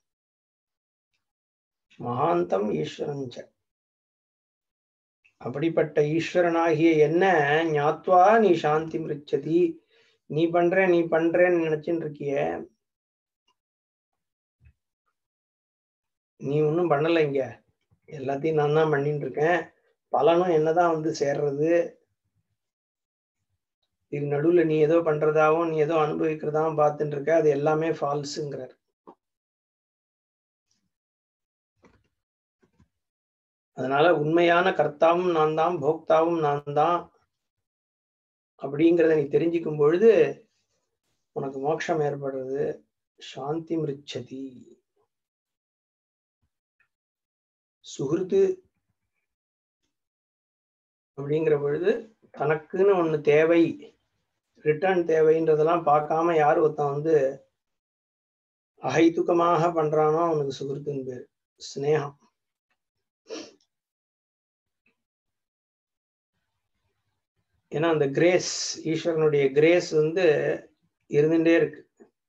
மகாந்தம் ஈஸ்வரன் அப்படிப்பட்ட ஈஸ்வரனாகிய என்ன ஞாத்வா நீ சாந்தி மிருச்சதி நீ பண்ற நீ பண்றேன்னு நினைச்சுட்டு இருக்கிய நீ ஒன்றும் பண்ணல இங்க எல்லாத்தையும் நான் தான் பண்ணிட்டு இருக்கேன் பலனும் என்னதான் வந்து சேர்றது இது நடுவுல நீ ஏதோ பண்றதாவும் நீ ஏதோ அனுபவிக்கிறதாவும் பார்த்துட்டு இருக்க அது எல்லாமே ஃபால்ஸுங்கிறார் அதனால உண்மையான கர்த்தாவும் நான் தான் போக்தாவும் நான் தான் அப்படிங்கிறத நீ தெரிஞ்சுக்கும் பொழுது உனக்கு மோட்சம் ஏற்படுறது சாந்தி மிருச்சதி சுகிருத்து அப்படிங்கிற பொழுது தனக்குன்னு ஒண்ணு தேவை ரிட்டர்ன் தேவைன்றதெல்லாம் பார்க்காம யார் ஒருத்தன் வந்து அகைத்துக்கமாக பண்றானோ அவனுக்கு சுகிருத்துன்னு பேர் ஸ்னேகம் ஏன்னா அந்த கிரேஸ் ஈஸ்வரனுடைய கிரேஸ் வந்து இருந்துட்டே இருக்கு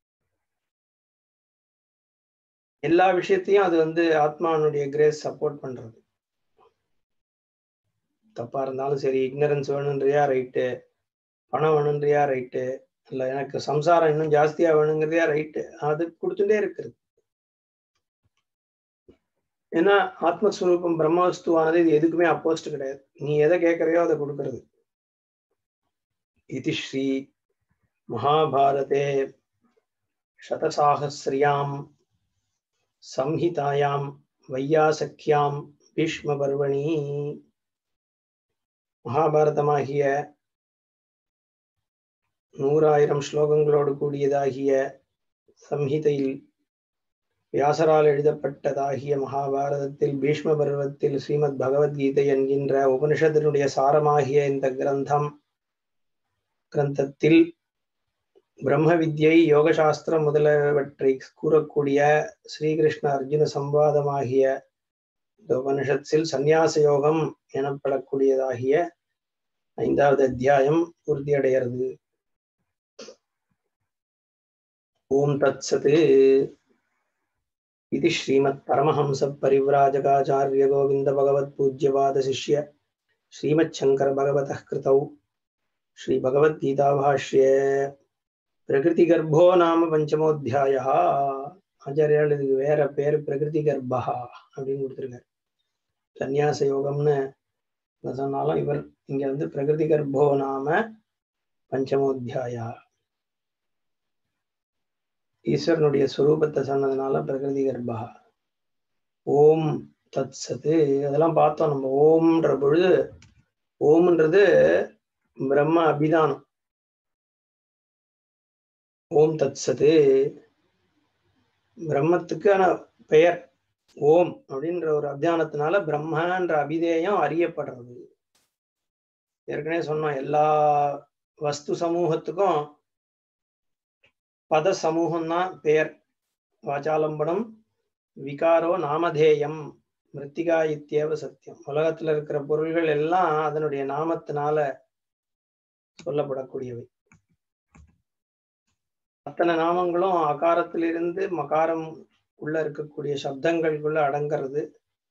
எல்லா விஷயத்தையும் அது வந்து ஆத்மானுடைய கிரேஸ் சப்போர்ட் பண்றது தப்பா இருந்தாலும் சரி இக்னரன்ஸ் வேணுன்றியா ரைட்டு பணம் வேணுன்றியா ரைட்டு இல்லை எனக்கு சம்சாரம் இன்னும் ஜாஸ்தியா வேணுங்கிறதையா ரைட்டு அது கொடுத்துட்டே இருக்குது ஏன்னா ஆத்மஸ்வரூபம் பிரம்மவஸ்துவானது இது எதுக்குமே அப்போஸ்ட் கிடையாது நீ எதை கேட்கறையோ அதை கொடுக்கறது इति श्री महाभारते शतसाहस्र्यां संहितायां வையாசக்கியாம் பீஷ்ம பர்வணி மகாபாரதமாகிய நூறாயிரம் ஸ்லோகங்களோடு கூடியதாகிய சம்ஹிதையில் வியாசரால் எழுதப்பட்டதாகிய மகாபாரதத்தில் பீஷ்ம பருவத்தில் ஸ்ரீமத் பகவத்கீதை என்கின்ற உபனிஷத்தினுடைய சாரமாகிய இந்த கிரந்தம் கிரந்தத்தில் பிரம்ம வித்யை யோகசாஸ்திரம் முதலவற்றை கூறக்கூடிய ஸ்ரீகிருஷ்ண அர்ஜுன சம்வாதமாகிய இந்த உபனிஷத்தில் சந்நியாச யோகம் எனப்படக்கூடியதாகிய ஐந்தாவது அத்தியாயம் உறுதியடைகிறது ஓம் தத் சத் இது ஸ்ரீமத் பரமஹம்ச பரிவ்ராஜகாச்சாரிய கோவிந்த பகவத் பூஜ்யபாத சிஷ்ய श्रीमच्छङ्करभगवतः कृतौ श्रीभगवद्गीताभाष्ये प्रकृतिगर्भो नाम பஞ்சமோத்தியாயா ஆச்சாரியால் இதுக்கு வேற பேர் பிரகிருதி கர்ப்பா அப்படின்னு கொடுத்துருக்காரு சந்நியாச யோகம்னு சொன்னாலும் இவர் இங்க வந்து பிரகிருதி கர்ப்போ நாம பஞ்சமோத்தியாயா ஈஸ்வரனுடைய ஸ்வரூபத்தை சொன்னதுனால பிரகிருதி கர்ப்பா ஓம் தத் சத்து அதெல்லாம் பார்த்தோம் நம்ம ஓம்ன்ற பொழுது ஓம்ன்றது பிரம்ம அபிதானம் ஓம் தத் சத்து பிரம்மத்துக்கான பெயர் ஓம் அப்படின்ற ஒரு அத்தியானத்தினால பிரம்மன்ற அபிதேயம் அறியப்படுறது ஏற்கனவே சொன்னோம் எல்லா வஸ்து சமூகத்துக்கும் பத சமூகம் தான் பெயர் வாச்சாலம்பனம் விகாரோ நாமதேயம் மிருத்திகா இத்தியவ சத்தியம் உலகத்துல இருக்கிற பொருள்கள் எல்லாம் அதனுடைய நாமத்தினால சொல்லப்படக்கூடியவை அத்தனை நாமங்களும் அகாரத்திலிருந்து மகாரம் உள்ள இருக்கக்கூடிய சப்தங்களுக்குள்ள அடங்கிறது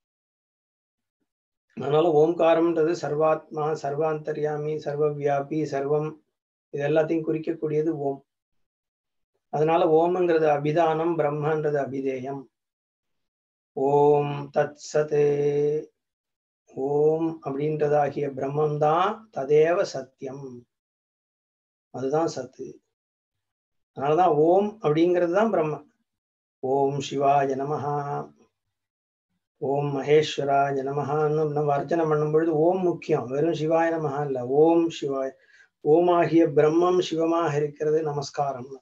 அதனால ஓம்காரம்ன்றது சர்வாத்மா சர்வாந்தர்யாமி சர்வவியாபி சர்வம் இது எல்லாத்தையும் குறிக்கக்கூடியது ஓம் அதனால ஓம்ங்கிறது அபிதானம் பிரம்மன்றது அபிதேயம் ஓம் தத் சத்து ஓம் அப்படின்றதாகிய பிரம்மம் தான் ததேவ சத்தியம் அதுதான் சத்து அதனாலதான் ஓம் அப்படிங்கிறது தான் பிரம்ம ஓம் சிவாய நமஹா ஓம் மகேஸ்வராய நமஹான்னு நம்ம அர்ச்சனை பண்ணும் பொழுது ஓம் முக்கியம் வெறும் சிவாய நமஹா இல்ல ஓம் சிவாய் ஓம் ஆகிய பிரம்மம் சிவமாக இருக்கிறது நமஸ்காரம்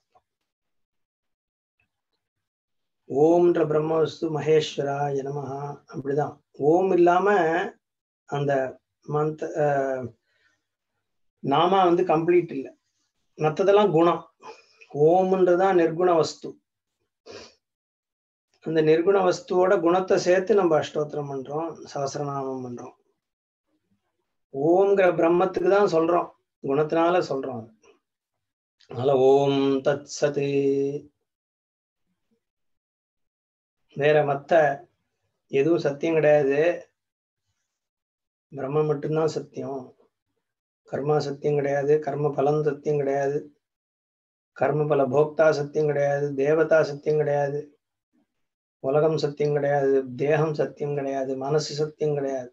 ஓம்ன்ற பிரம்மவஸ்து மகேஸ்வராய நமஹா அப்படிதான் ஓம் இல்லாம அந்த மந்த் நாமா வந்து கம்ப்ளீட் இல்லை மற்றதெல்லாம் குணம் ஓம்ன்றதான் நிர்குண வஸ்து அந்த நிர்குண வஸ்துவோட குணத்தை சேர்த்து நம்ம அஷ்டோத்திரம் பண்றோம் சகசிரநாமம் பண்றோம் ஓம்ங்கிற பிரம்மத்துக்கு தான் சொல்றோம் குணத்தினால சொல்றோம் அதனால ஓம் தத் சத்து வேற மத்த எதுவும் சத்தியம் கிடையாது பிரம்மம் மட்டும்தான் சத்தியம் கர்மா சத்தியம் கிடையாது கர்ம பலன் சத்தியம் கிடையாது கர்ம பல போக்தா சத்தியம் கிடையாது தேவதா சத்தியம் கிடையாது உலகம் சத்தியம் கிடையாது தேகம் சத்தியம் கிடையாது மனசு சத்தியம் கிடையாது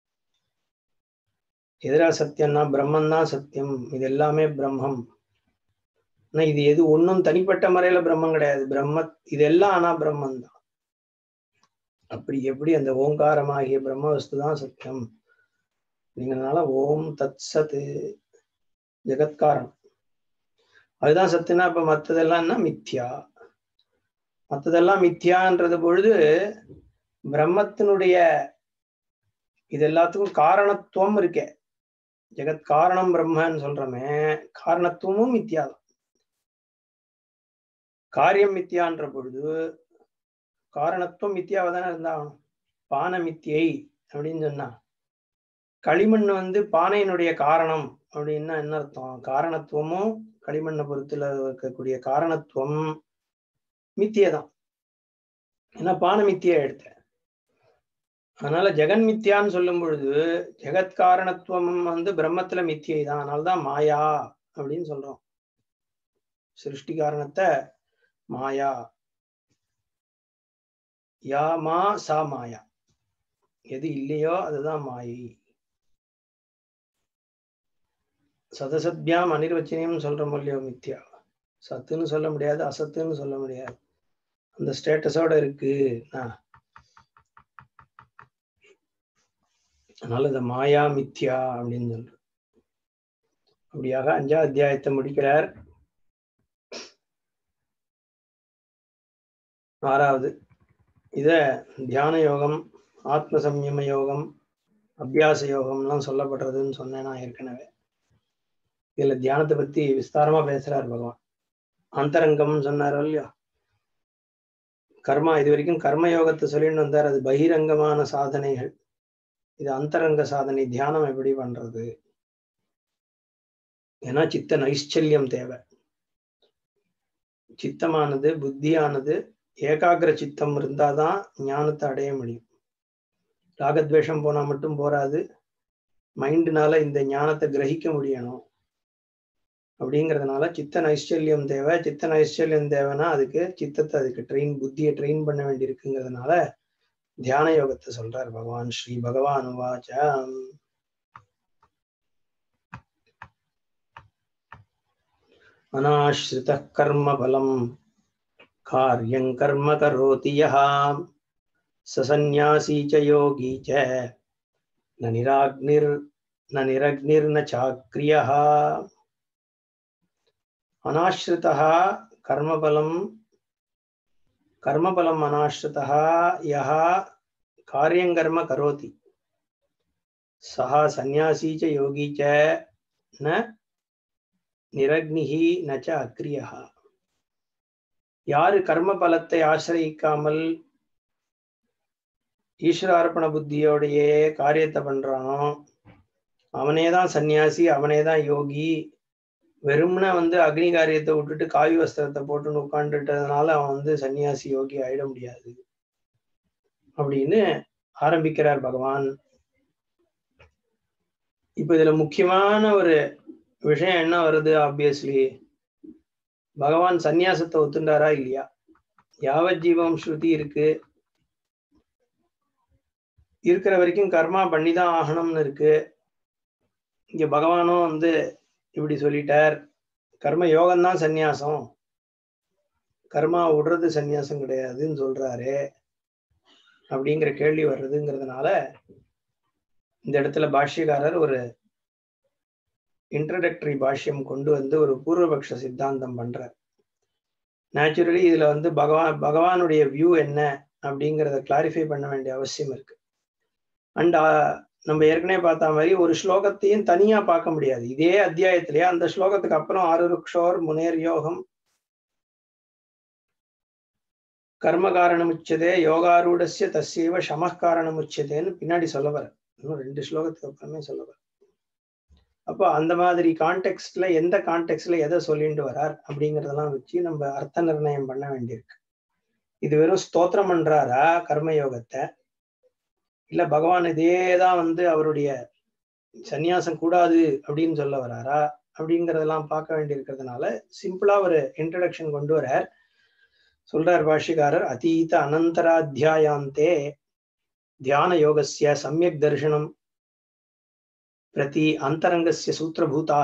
எதிரா சத்தியம்னா பிரம்மன் தான் சத்தியம் இது எல்லாமே பிரம்மம் ஆனா இது எது ஒன்றும் தனிப்பட்ட முறையில பிரம்மம் கிடையாது பிரம்ம இதெல்லாம் ஆனா பிரம்மன் தான் அப்படி எப்படி அந்த ஓங்காரமாகிய பிரம்ம வஸ்து தான் சத்தியம் அப்படிங்கிறதுனால ஓம் தத் சத்து ஜெகத்காரம் அதுதான் சத்துனா இப்ப மத்ததெல்லாம் என்ன மித்யா மத்ததெல்லாம் மித்யான்றது பொழுது பிரம்மத்தினுடைய இது எல்லாத்துக்கும் காரணத்துவம் இருக்கே ஜெகத் காரணம் பிரம்மன்னு சொல்றோமே காரணத்துவமும் மித்யா தான் காரியம் மித்யான்ற பொழுது காரணத்துவம் மித்தியாவை தானே இருந்தாகணும் பான மித்தியை அப்படின்னு சொன்னா களிமண் வந்து பானையினுடைய காரணம் அப்படின்னா என்ன அர்த்தம் காரணத்துவமும் களிமண்ணை பொறுத்துல இருக்கக்கூடிய காரணத்துவம் மித்தியை தான் ஏன்னா பான மித்தியா எடுத்த அதனால ஜெகன் மித்தியான்னு சொல்லும் பொழுது ஜெகத் காரணத்துவம் வந்து பிரம்மத்துல மித்தியை தான் அதனாலதான் மாயா அப்படின்னு சொல்றோம் சிருஷ்டி காரணத்தை மாயா யா மா சா மாயா எது இல்லையோ அதுதான் மாயை சதசத்யாம் அனிர்வச்சனியம் சொல்ற இல்லையோ மித்யா சத்துன்னு சொல்ல முடியாது அசத்துன்னு சொல்ல முடியாது அந்த ஸ்டேட்டஸோட இருக்கு அதனால இந்த மாயா மித்யா அப்படின்னு சொல்ற அப்படியாக அஞ்சா அத்தியாயத்தை முடிக்கிறார் ஆறாவது இத தியான யோகம் ஆத்ம சம்யம யோகம் அபியாச யோகம்லாம் சொல்லப்படுறதுன்னு சொன்னேன் நான் ஏற்கனவே இதுல தியானத்தை பத்தி விஸ்தாரமா பேசுறார் பகவான் அந்தரங்கம்னு சொன்னாரோ இல்லையா கர்மா இது வரைக்கும் கர்ம யோகத்தை சொல்லிட்டு வந்தார் அது பகிரங்கமான சாதனைகள் இது அந்தரங்க சாதனை தியானம் எப்படி பண்றது ஏன்னா சித்த நைஷ்சல்யம் தேவை சித்தமானது புத்தியானது ஏகாகிர சித்தம் இருந்தாதான் ஞானத்தை அடைய முடியும் ராகத்வேஷம் போனா மட்டும் போராது மைண்டுனால இந்த ஞானத்தை கிரகிக்க முடியணும் அப்படிங்கிறதுனால சித்த நைஷ்சல்யம் தேவை சித்த நைஷ்சல்யம் தேவைன்னா அதுக்கு சித்தத்தை அதுக்கு ட்ரெயின் புத்தியை ட்ரெயின் பண்ண வேண்டியிருக்குங்கிறதுனால தியான யோகத்தை சொல்றார் பகவான் ஸ்ரீ பகவான் வாச்சம் अनाश्रितः कर्मफलम् कार्यं कर्म करोति यः स सन्न्यासी च योगी च न निराग्निर् न निरग्निर्न चाक्रियः अनाश्रितः कर्मफलं कर्मफलम् अनाश्रितः यः कार्यं कर्म करोति सः सन्न्यासी च योगी च न நிரக்னிஹி நச்ச அக்ரியஹா யாரு கர்ம பலத்தை ஆசிரயிக்காமல் ஈஸ்வரார்ப்பண புத்தியோடையே காரியத்தை பண்றானோ அவனே தான் சன்னியாசி அவனே தான் யோகி வெறும்ன வந்து அக்னி காரியத்தை விட்டுட்டு காவி வஸ்திரத்தை போட்டுன்னு உட்காந்துட்டதுனால அவன் வந்து சன்னியாசி யோகி ஆயிட முடியாது அப்படின்னு ஆரம்பிக்கிறார் பகவான் இப்ப இதுல முக்கியமான ஒரு விஷயம் என்ன வருது ஆப்வியஸ்லி பகவான் சந்நியாசத்தை ஒத்துண்டாரா இல்லையா யாவத் ஜீவம் ஸ்ருதி இருக்கு இருக்கிற வரைக்கும் கர்மா பண்ணிதான் ஆகணும்னு இருக்கு இங்க பகவானும் வந்து இப்படி சொல்லிட்டார் கர்ம யோகம்தான் சந்நியாசம் கர்மா விடுறது சந்நியாசம் கிடையாதுன்னு சொல்றாரு அப்படிங்கிற கேள்வி வர்றதுங்கிறதுனால இந்த இடத்துல பாஷ்யக்காரர் ஒரு இன்ட்ரடக்டரி பாஷ்யம் கொண்டு வந்து ஒரு பூர்வபக்ஷ சித்தாந்தம் பண்றார் நேச்சுரலி இதுல வந்து பகவான் பகவானுடைய வியூ என்ன அப்படிங்கிறத கிளாரிஃபை பண்ண வேண்டிய அவசியம் இருக்கு அண்ட் நம்ம ஏற்கனவே பார்த்த மாதிரி ஒரு ஸ்லோகத்தையும் தனியா பார்க்க முடியாது இதே அத்தியாயத்திலேயே அந்த ஸ்லோகத்துக்கு அப்புறம் ஆருருக்ஷோர் முனேர் யோகம் கர்ம காரணம் உச்சதே யோகாரூடசிய தஸ்யவ சம காரணம் உச்சதேன்னு பின்னாடி சொல்ல வர இன்னும் ரெண்டு ஸ்லோகத்துக்கு அப்புறமே சொல்ல வர அப்போ அந்த மாதிரி கான்டெக்ட்ல எந்த கான்டெக்ட்ல எதை சொல்லிட்டு வரார் அப்படிங்கறதெல்லாம் வச்சு நம்ம அர்த்த நிர்ணயம் பண்ண வேண்டியிருக்கு இது வெறும் ஸ்தோத்திரம் பண்றாரா கர்மயோகத்தை இல்ல பகவான் இதேதான் வந்து அவருடைய சந்நியாசம் கூடாது அப்படின்னு சொல்ல வராரா அப்படிங்கறதெல்லாம் பார்க்க வேண்டியிருக்கிறதுனால சிம்பிளா ஒரு இன்ட்ரடக்ஷன் கொண்டு வரார் சொல்றார் பாஷிகாரர் அதீத அனந்தராத்தியாயாந்தே தியான யோகஸ்ய சமயக் தர்சனம் प्रति अन्तरङ्गस्य सूत्रभूताः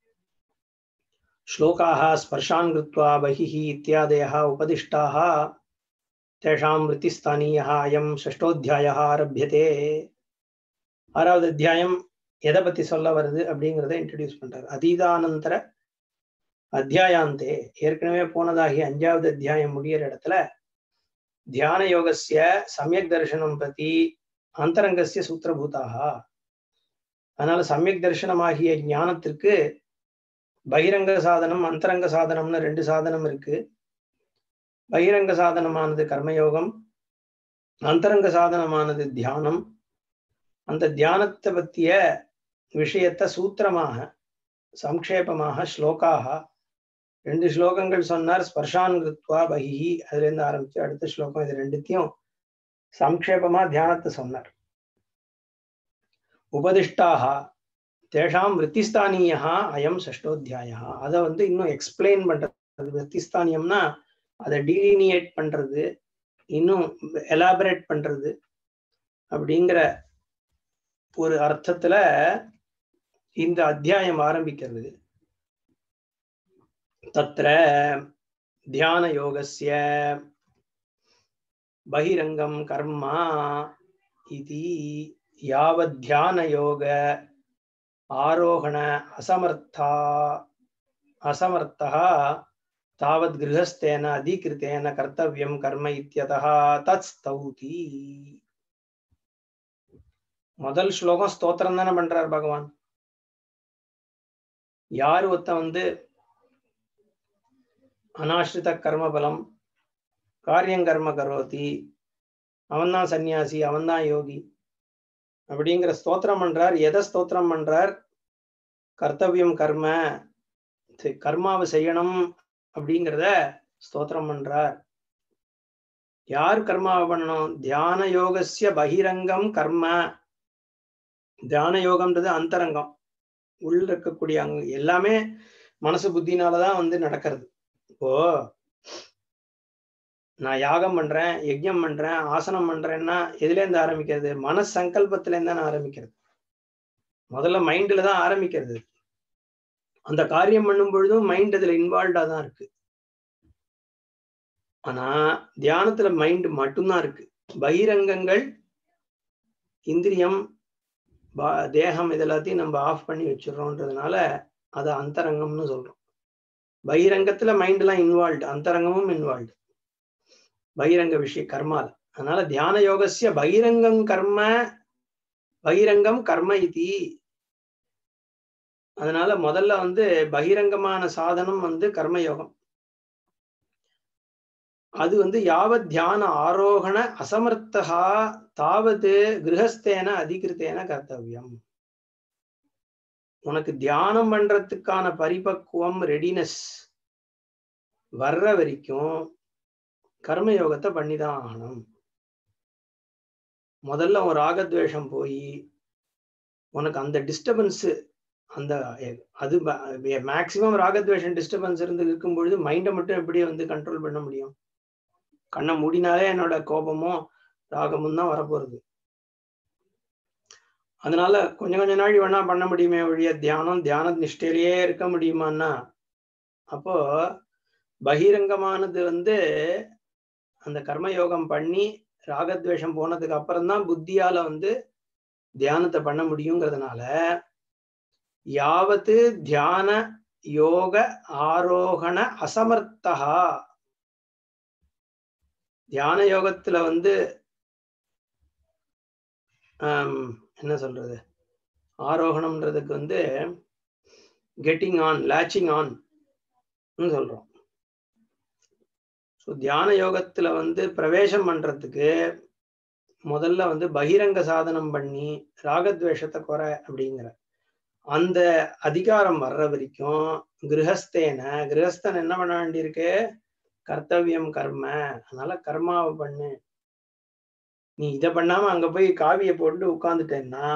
श्लोकाः स्पर्शान् कृत्वा बहिः इत्यादयः उपदिष्टाः तेषां वृत्तिस्थानीयः अयं षष्ठोऽध्यायः आरभ्यते ஆறாவது அத்தியாயம் எதை பத்தி சொல்ல வருது அப்படிங்கிறத இன்ட்ரடியூஸ் பண்றாரு அதீதானந்தர அத்தியாயாந்தே ஏற்கனவே போனதாகி அஞ்சாவது அத்தியாயம் முடியிற இடத்துல தியான யோகசிய சமயக் தர்சனம் பத்தி அந்தரங்கசிய சூத்திரபூதாக அதனால சமயக் தரிசனமாகிய ஞானத்திற்கு பகிரங்க சாதனம் அந்தரங்க சாதனம்னு ரெண்டு சாதனம் இருக்கு பகிரங்க சாதனமானது கர்மயோகம் அந்தரங்க சாதனமானது தியானம் அந்த தியானத்தை பத்திய விஷயத்த சூத்திரமாக சம்க்ஷேபமாக ஸ்லோகாக ரெண்டு ஸ்லோகங்கள் சொன்னார் ஸ்பர்ஷான் கிருத்வா பகிஹி அதுல இருந்து ஆரம்பிச்சு அடுத்த ஸ்லோகம் இது ரெண்டுத்தையும் சம்க்ஷேபமா தியானத்தை சொன்னார் உபதிஷ்டாக தேஷாம் விற்த்திஸ்தானியா அயம் ஷஷ்டோத்தியாயா அதை வந்து இன்னும் எக்ஸ்பிளைன் பண்றது விற்த்திஸ்தானியம்னா அதை டீலினியேட் பண்றது இன்னும் எலாபரேட் பண்றது அப்படிங்கிற ஒரு அர்த்தத்துல இந்த அத்தியாயம் ஆரம்பிக்கிறது தத்திர தியான யோகஸ்ய பகிரங்கம் கர்மா இது यावद्ध्यानयोग आरोहण असमर्था असमर्थः तावद् गृहस्थेन अधिकृतेन कर्तव्यं कर्म इत्यतः तत्स्तौति முதல் ஸ்லோகம் ஸ்தோத்திரம் தானே பண்றார் பகவான் யார் ஒருத்த வந்து அனாஷ்ரித கர்மபலம் காரியங்கர்ம கரோதி அவன்தான் சன்னியாசி அவன்தான் யோகி அப்படிங்கிற ஸ்தோத்திரம் பண்றார் எதை ஸ்தோத்திரம் பண்றார் கர்த்தவியம் கர்ம கர்மாவை செய்யணும் அப்படிங்கிறத ஸ்தோத்திரம் பண்றார் யார் கர்மாவை பண்ணணும் தியான யோகசிய பகிரங்கம் கர்ம தியான யோகம்ன்றது அந்தரங்கம் உள்ள இருக்கக்கூடிய அங்க எல்லாமே மனசு புத்தினாலதான் வந்து நடக்கிறது இப்போ நான் யாகம் பண்றேன் யஜ்யம் பண்றேன் ஆசனம் பண்றேன்னா எதுல இருந்து ஆரம்பிக்கிறது மன சங்கல்பத்துல இருந்து தான் ஆரம்பிக்கிறது முதல்ல மைண்ட்ல தான் ஆரம்பிக்கிறது அந்த காரியம் பண்ணும் பொழுதும் மைண்ட் அதுல இன்வால்வ்டா தான் இருக்கு ஆனா தியானத்துல மைண்ட் மட்டும்தான் இருக்கு பகிரங்கங்கள் இந்திரியம் தேகம் இதெல்லாத்தையும் நம்ம ஆஃப் பண்ணி வச்சிடறோன்றதுனால அதை அந்தரங்கம்னு சொல்றோம் பகிரங்கத்துல மைண்ட் எல்லாம் இன்வால்வ்டு அந்தரங்கமும் இன்வால்வ்டு பகிரங்க விஷய கர்மால அதனால தியான யோகசிய பகிரங்கம் கர்ம பகிரங்கம் கர்ம இதி அதனால முதல்ல வந்து பகிரங்கமான சாதனம் வந்து கர்மயோகம் அது வந்து யாவத் தியான ஆரோகண அசமர்த்தகா தாவது கிரகஸ்தேன அதிகிருத்தேன கர்த்தவியம் உனக்கு தியானம் பண்றதுக்கான பரிபக்குவம் ரெடினஸ் வர்ற வரைக்கும் கர்மயோகத்தை பண்ணிதான் ஆகணும் முதல்ல ஒரு ராகத்வேஷம் போய் உனக்கு அந்த டிஸ்டர்பன்ஸ் அந்த அது மேக்சிமம் ராகத்வேஷன் டிஸ்டர்பன்ஸ் இருந்து இருக்கும் பொழுது மைண்டை மட்டும் எப்படி வந்து கண்ட்ரோல் பண்ண முடியும் கண்ணை மூடினாலே என்னோட கோபமும் ராகமும் தான் வரப்போறது அதனால கொஞ்சம் கொஞ்ச நாள் வேணா பண்ண முடியுமே ஒழிய தியானம் தியான நிஷ்டையிலேயே இருக்க முடியுமான்னா அப்போ பகிரங்கமானது வந்து அந்த கர்மயோகம் பண்ணி ராகத்வேஷம் போனதுக்கு அப்புறம் தான் புத்தியால வந்து தியானத்தை பண்ண முடியுங்கிறதுனால யாவத்து தியான யோக ஆரோகண அசமர்த்தகா தியான யோகத்துல வந்து என்ன சொல்றது ஆரோகணம்ன்றதுக்கு வந்து கெட்டிங் ஆன் லேச்சிங் ஆன் சொல்றோம் ஸோ தியான யோகத்துல வந்து பிரவேசம் பண்றதுக்கு முதல்ல வந்து பகிரங்க சாதனம் பண்ணி ராகத்வேஷத்தை குறை அப்படிங்கிற அந்த அதிகாரம் வர்ற வரைக்கும் கிரகஸ்தேன கிரகஸ்தன் என்ன பண்ண வேண்டியிருக்கு கர்த்தவியம் கர்ம அதனால கர்மாவை பண்ணு நீ இதை பண்ணாம அங்க போய் காவிய போட்டு உட்காந்துட்டேன்னா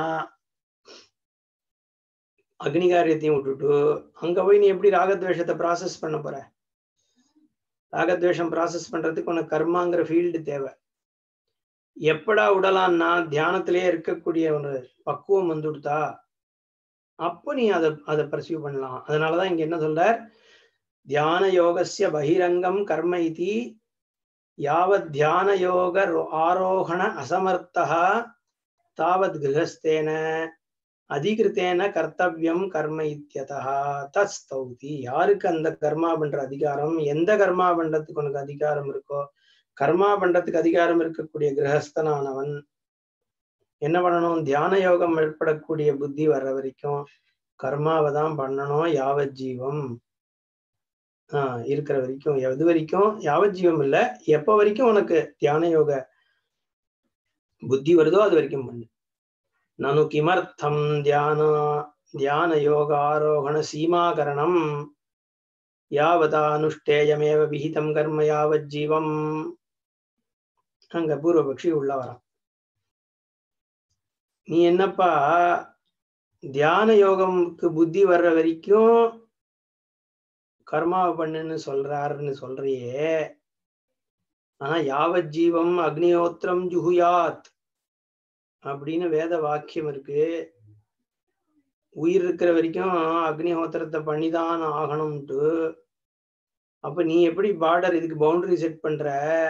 அக்னிகாரியத்தையும் விட்டுட்டு அங்க போய் நீ எப்படி ராகத்வேஷத்தை ப்ராசஸ் பண்ண போற ராகத்வேஷம் ப்ராசஸ் பண்றதுக்கு உனக்கு கர்மாங்கிற ஃபீல்டு தேவை எப்படா விடலான்னா தியானத்திலேயே இருக்கக்கூடிய ஒரு பக்குவம் வந்து கொடுத்தா அப்போ நீ அதை அதை பர்சியூ பண்ணலாம் அதனாலதான் இங்க என்ன சொல்றார் தியான யோகசிய பகிரங்கம் கர்ம இதி யாவத் தியான யோக ஆரோகண அசமர்த்தா தாவத் கிரகஸ்தேன அதிகிருத்தேன கர்த்தவியம் கர்ம இத்தியதா தஸ்தௌதி யாருக்கு அந்த கர்மா பண்ற அதிகாரம் எந்த கர்மா பண்றதுக்கு உனக்கு அதிகாரம் இருக்கோ கர்மா பண்றதுக்கு அதிகாரம் இருக்கக்கூடிய கிரகஸ்தனானவன் என்ன பண்ணணும் தியான யோகம் ஏற்படக்கூடிய புத்தி வர்ற வரைக்கும் கர்மாவை தான் பண்ணணும் யாவத் ஜீவம் ஆஹ் இருக்கிற வரைக்கும் எது வரைக்கும் யாவத் ஜீவம் இல்ல எப்ப வரைக்கும் உனக்கு தியான யோக புத்தி வருதோ அது வரைக்கும் பண்ணு நனு கிமர்த்தம் தியான தியான யோக ஆரோகண சீமாகரணம் யாவதா அனுஷ்டேயமேவ விஹிதம் கர்ம யாவத் ஜீவம் அங்க பூர்வபக்ஷி உள்ள வரான் நீ என்னப்பா தியான யோகம்க்கு புத்தி வர்ற வரைக்கும் கர்மாவை பண்ணுன்னு சொல்றாருன்னு சொல்றியே ஆனா யாவத் ஜீவம் அக்னிஹோத்திரம் ஜுகுயாத் அப்படின்னு வேத வாக்கியம் இருக்கு உயிர் இருக்கிற வரைக்கும் அக்னிஹோத்திரத்தை பண்ணிதான் ஆகணும்ட்டு அப்ப நீ எப்படி பார்டர் இதுக்கு பவுண்டரி செட் பண்ற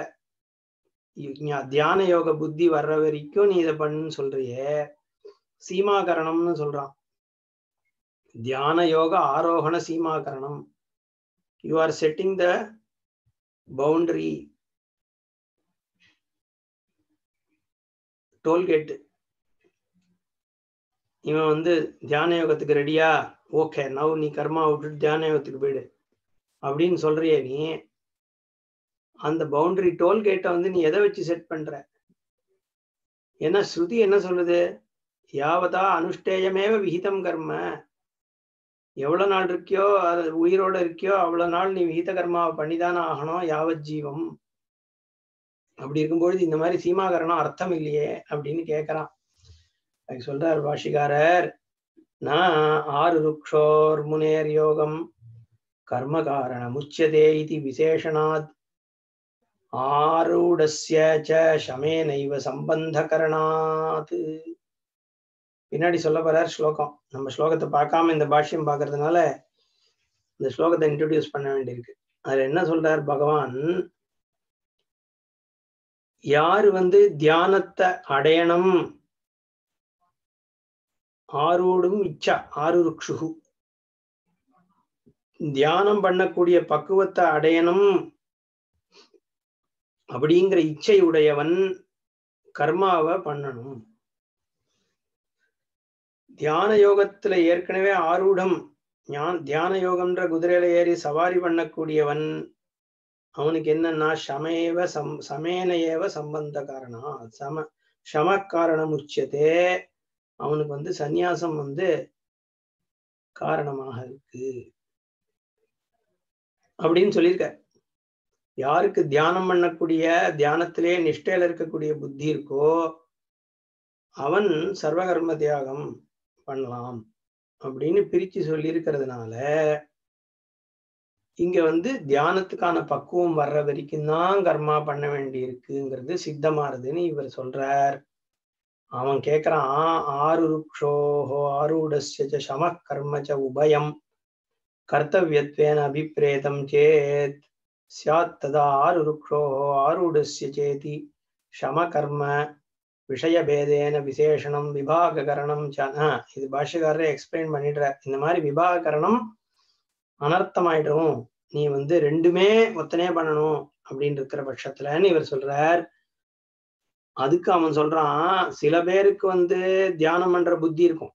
தியான யோக புத்தி வர்ற வரைக்கும் நீ இதை பண்ணுன்னு சொல்றியே சீமாகரணம்னு சொல்றான் தியான யோக ஆரோகண சீமாகரணம் you are setting the boundary tollgate இவன் வந்து தியான யோகத்துக்கு ரெடியா ஓகே நவ் நீ கர்மா விட்டுட்டு தியான யோகத்துக்கு போயிடு அப்படின்னு சொல்றியே நீ அந்த பவுண்டரி டோல்கேட்டை வந்து நீ எதை வச்சு செட் பண்ற ஏன்னா ஸ்ருதி என்ன சொல்லுது யாவதா அனுஷ்டேயமேவ விகிதம் கர்ம எவ்வளவு நாள் இருக்கியோ அது உயிரோட இருக்கியோ அவ்வளவு நாள் நீ விகித கர்மாவை பண்ணிதானே ஆகணும் யாவத் ஜீவம் அப்படி இருக்கும்பொழுது இந்த மாதிரி சீமாகரணம் அர்த்தம் இல்லையே அப்படின்னு கேட்கறான் அதுக்கு சொல்றார் பாஷிகாரர் நான் ஆறு ருக்ஷோர் முனேர் யோகம் கர்ம காரணம் உச்சதே இது விசேஷனாத் ஆரூடஸ்ய ச சமேனைவ சம்பந்தகரணாத் பின்னாடி சொல்ல போறார் ஸ்லோகம் நம்ம ஸ்லோகத்தை பார்க்காம இந்த பாஷ்யம் பார்க்கறதுனால இந்த ஸ்லோகத்தை இன்ட்ரடியூஸ் பண்ண வேண்டியிருக்கு அதுல என்ன சொல்றார் பகவான் யாரு வந்து தியானத்தை அடையணும் ஆரோடும் இச்சா ஆருருக்ஷுகு தியானம் பண்ணக்கூடிய பக்குவத்தை அடையணும் அப்படிங்கிற இச்சை உடையவன் கர்மாவை பண்ணணும் தியான யோகத்துல ஏற்கனவே ஆரூடம் ஞான தியான யோகம்ன்ற குதிரையில ஏறி சவாரி பண்ணக்கூடியவன் அவனுக்கு என்னன்னா சமேவ சம் சமேனையேவ சம்பந்த காரணா சம சம காரணம் உச்சதே அவனுக்கு வந்து சந்நியாசம் வந்து காரணமாக இருக்கு அப்படின்னு சொல்லியிருக்க யாருக்கு தியானம் பண்ணக்கூடிய தியானத்திலே நிஷ்டையில இருக்கக்கூடிய புத்தி இருக்கோ அவன் சர்வகர்ம தியாகம் பண்ணலாம் அப்படின்னு பிரிச்சு சொல்லி இருக்கிறதுனால இங்க வந்து தியானத்துக்கான பக்குவம் வர்ற வரைக்கும் தான் கர்மா பண்ண வேண்டி இருக்குங்கிறது சித்தமாறுதுன்னு இவர் சொல்றார் அவன் கேக்குறான் ஆறு ருக்ஷோஹோ ஆரூடஸ்ய சம கர்ம ச உபயம் கர்த்தவியத்வேன அபிப்பிரேதம் சேத் சியாத் ததா ஆறு ருக்ஷோஹோ ஆரூடஸ்ய சேதி சம கர்ம விஷயபேதேன விசேஷணம் விபாககரணம் ச இது பாஷ்யக்காரரே எக்ஸ்பிளைன் பண்ணிடுறார் இந்த மாதிரி விபாககரணம் அனர்த்தமாயிடும் நீ வந்து ரெண்டுமே ஒத்தனே பண்ணணும் அப்படின்னு இருக்கிற பட்சத்துலன்னு இவர் சொல்றார் அதுக்கு அவன் சொல்றான் சில பேருக்கு வந்து தியானம் பண்ற புத்தி இருக்கும்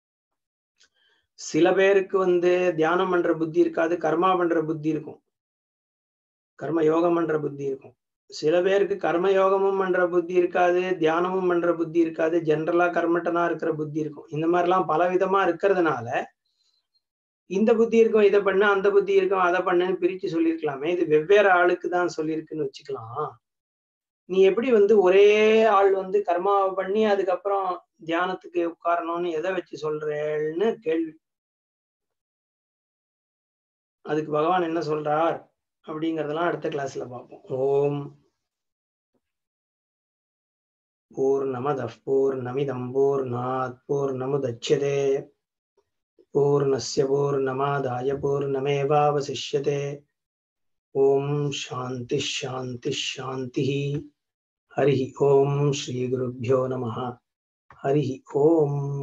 சில பேருக்கு வந்து தியானம் பண்ற புத்தி இருக்காது கர்மா பண்ற புத்தி இருக்கும் கர்ம யோகம் பண்ற புத்தி இருக்கும் சில பேருக்கு கர்ம யோகமும் பண்ற புத்தி இருக்காது தியானமும் பண்ற புத்தி இருக்காது ஜென்ரலா கர்மட்டனா இருக்கிற புத்தி இருக்கும் இந்த மாதிரிலாம் பல விதமா இருக்கிறதுனால இந்த புத்தி இருக்கும் இதை பண்ணு அந்த புத்தி இருக்கும் அதை பண்ணுன்னு பிரிச்சு சொல்லியிருக்கலாமே இது வெவ்வேறு ஆளுக்கு தான் சொல்லியிருக்குன்னு வச்சுக்கலாம் நீ எப்படி வந்து ஒரே ஆள் வந்து கர்மாவை பண்ணி அதுக்கப்புறம் தியானத்துக்கு உட்காரணும்னு எதை வச்சு சொல்றேன்னு கேள்வி அதுக்கு பகவான் என்ன சொல்றார் அப்படிங்கறதெல்லாம் அடுத்த கிளாஸ்ல பார்ப்போம் ஓம் பூர்ணமத பூர்ணமிதம் பூர்ணாத் பூர்ணமுதட்சியதே பூர்ணஸ்ய பூர்ணமாதாய பூர்ணமேவாவசிஷ்யதே ஓம் சாந்தி ஷாந்தி ஷாந்தி ஹரி ஓம் ஸ்ரீ குருभ्यो நமः ஹரி ஓம்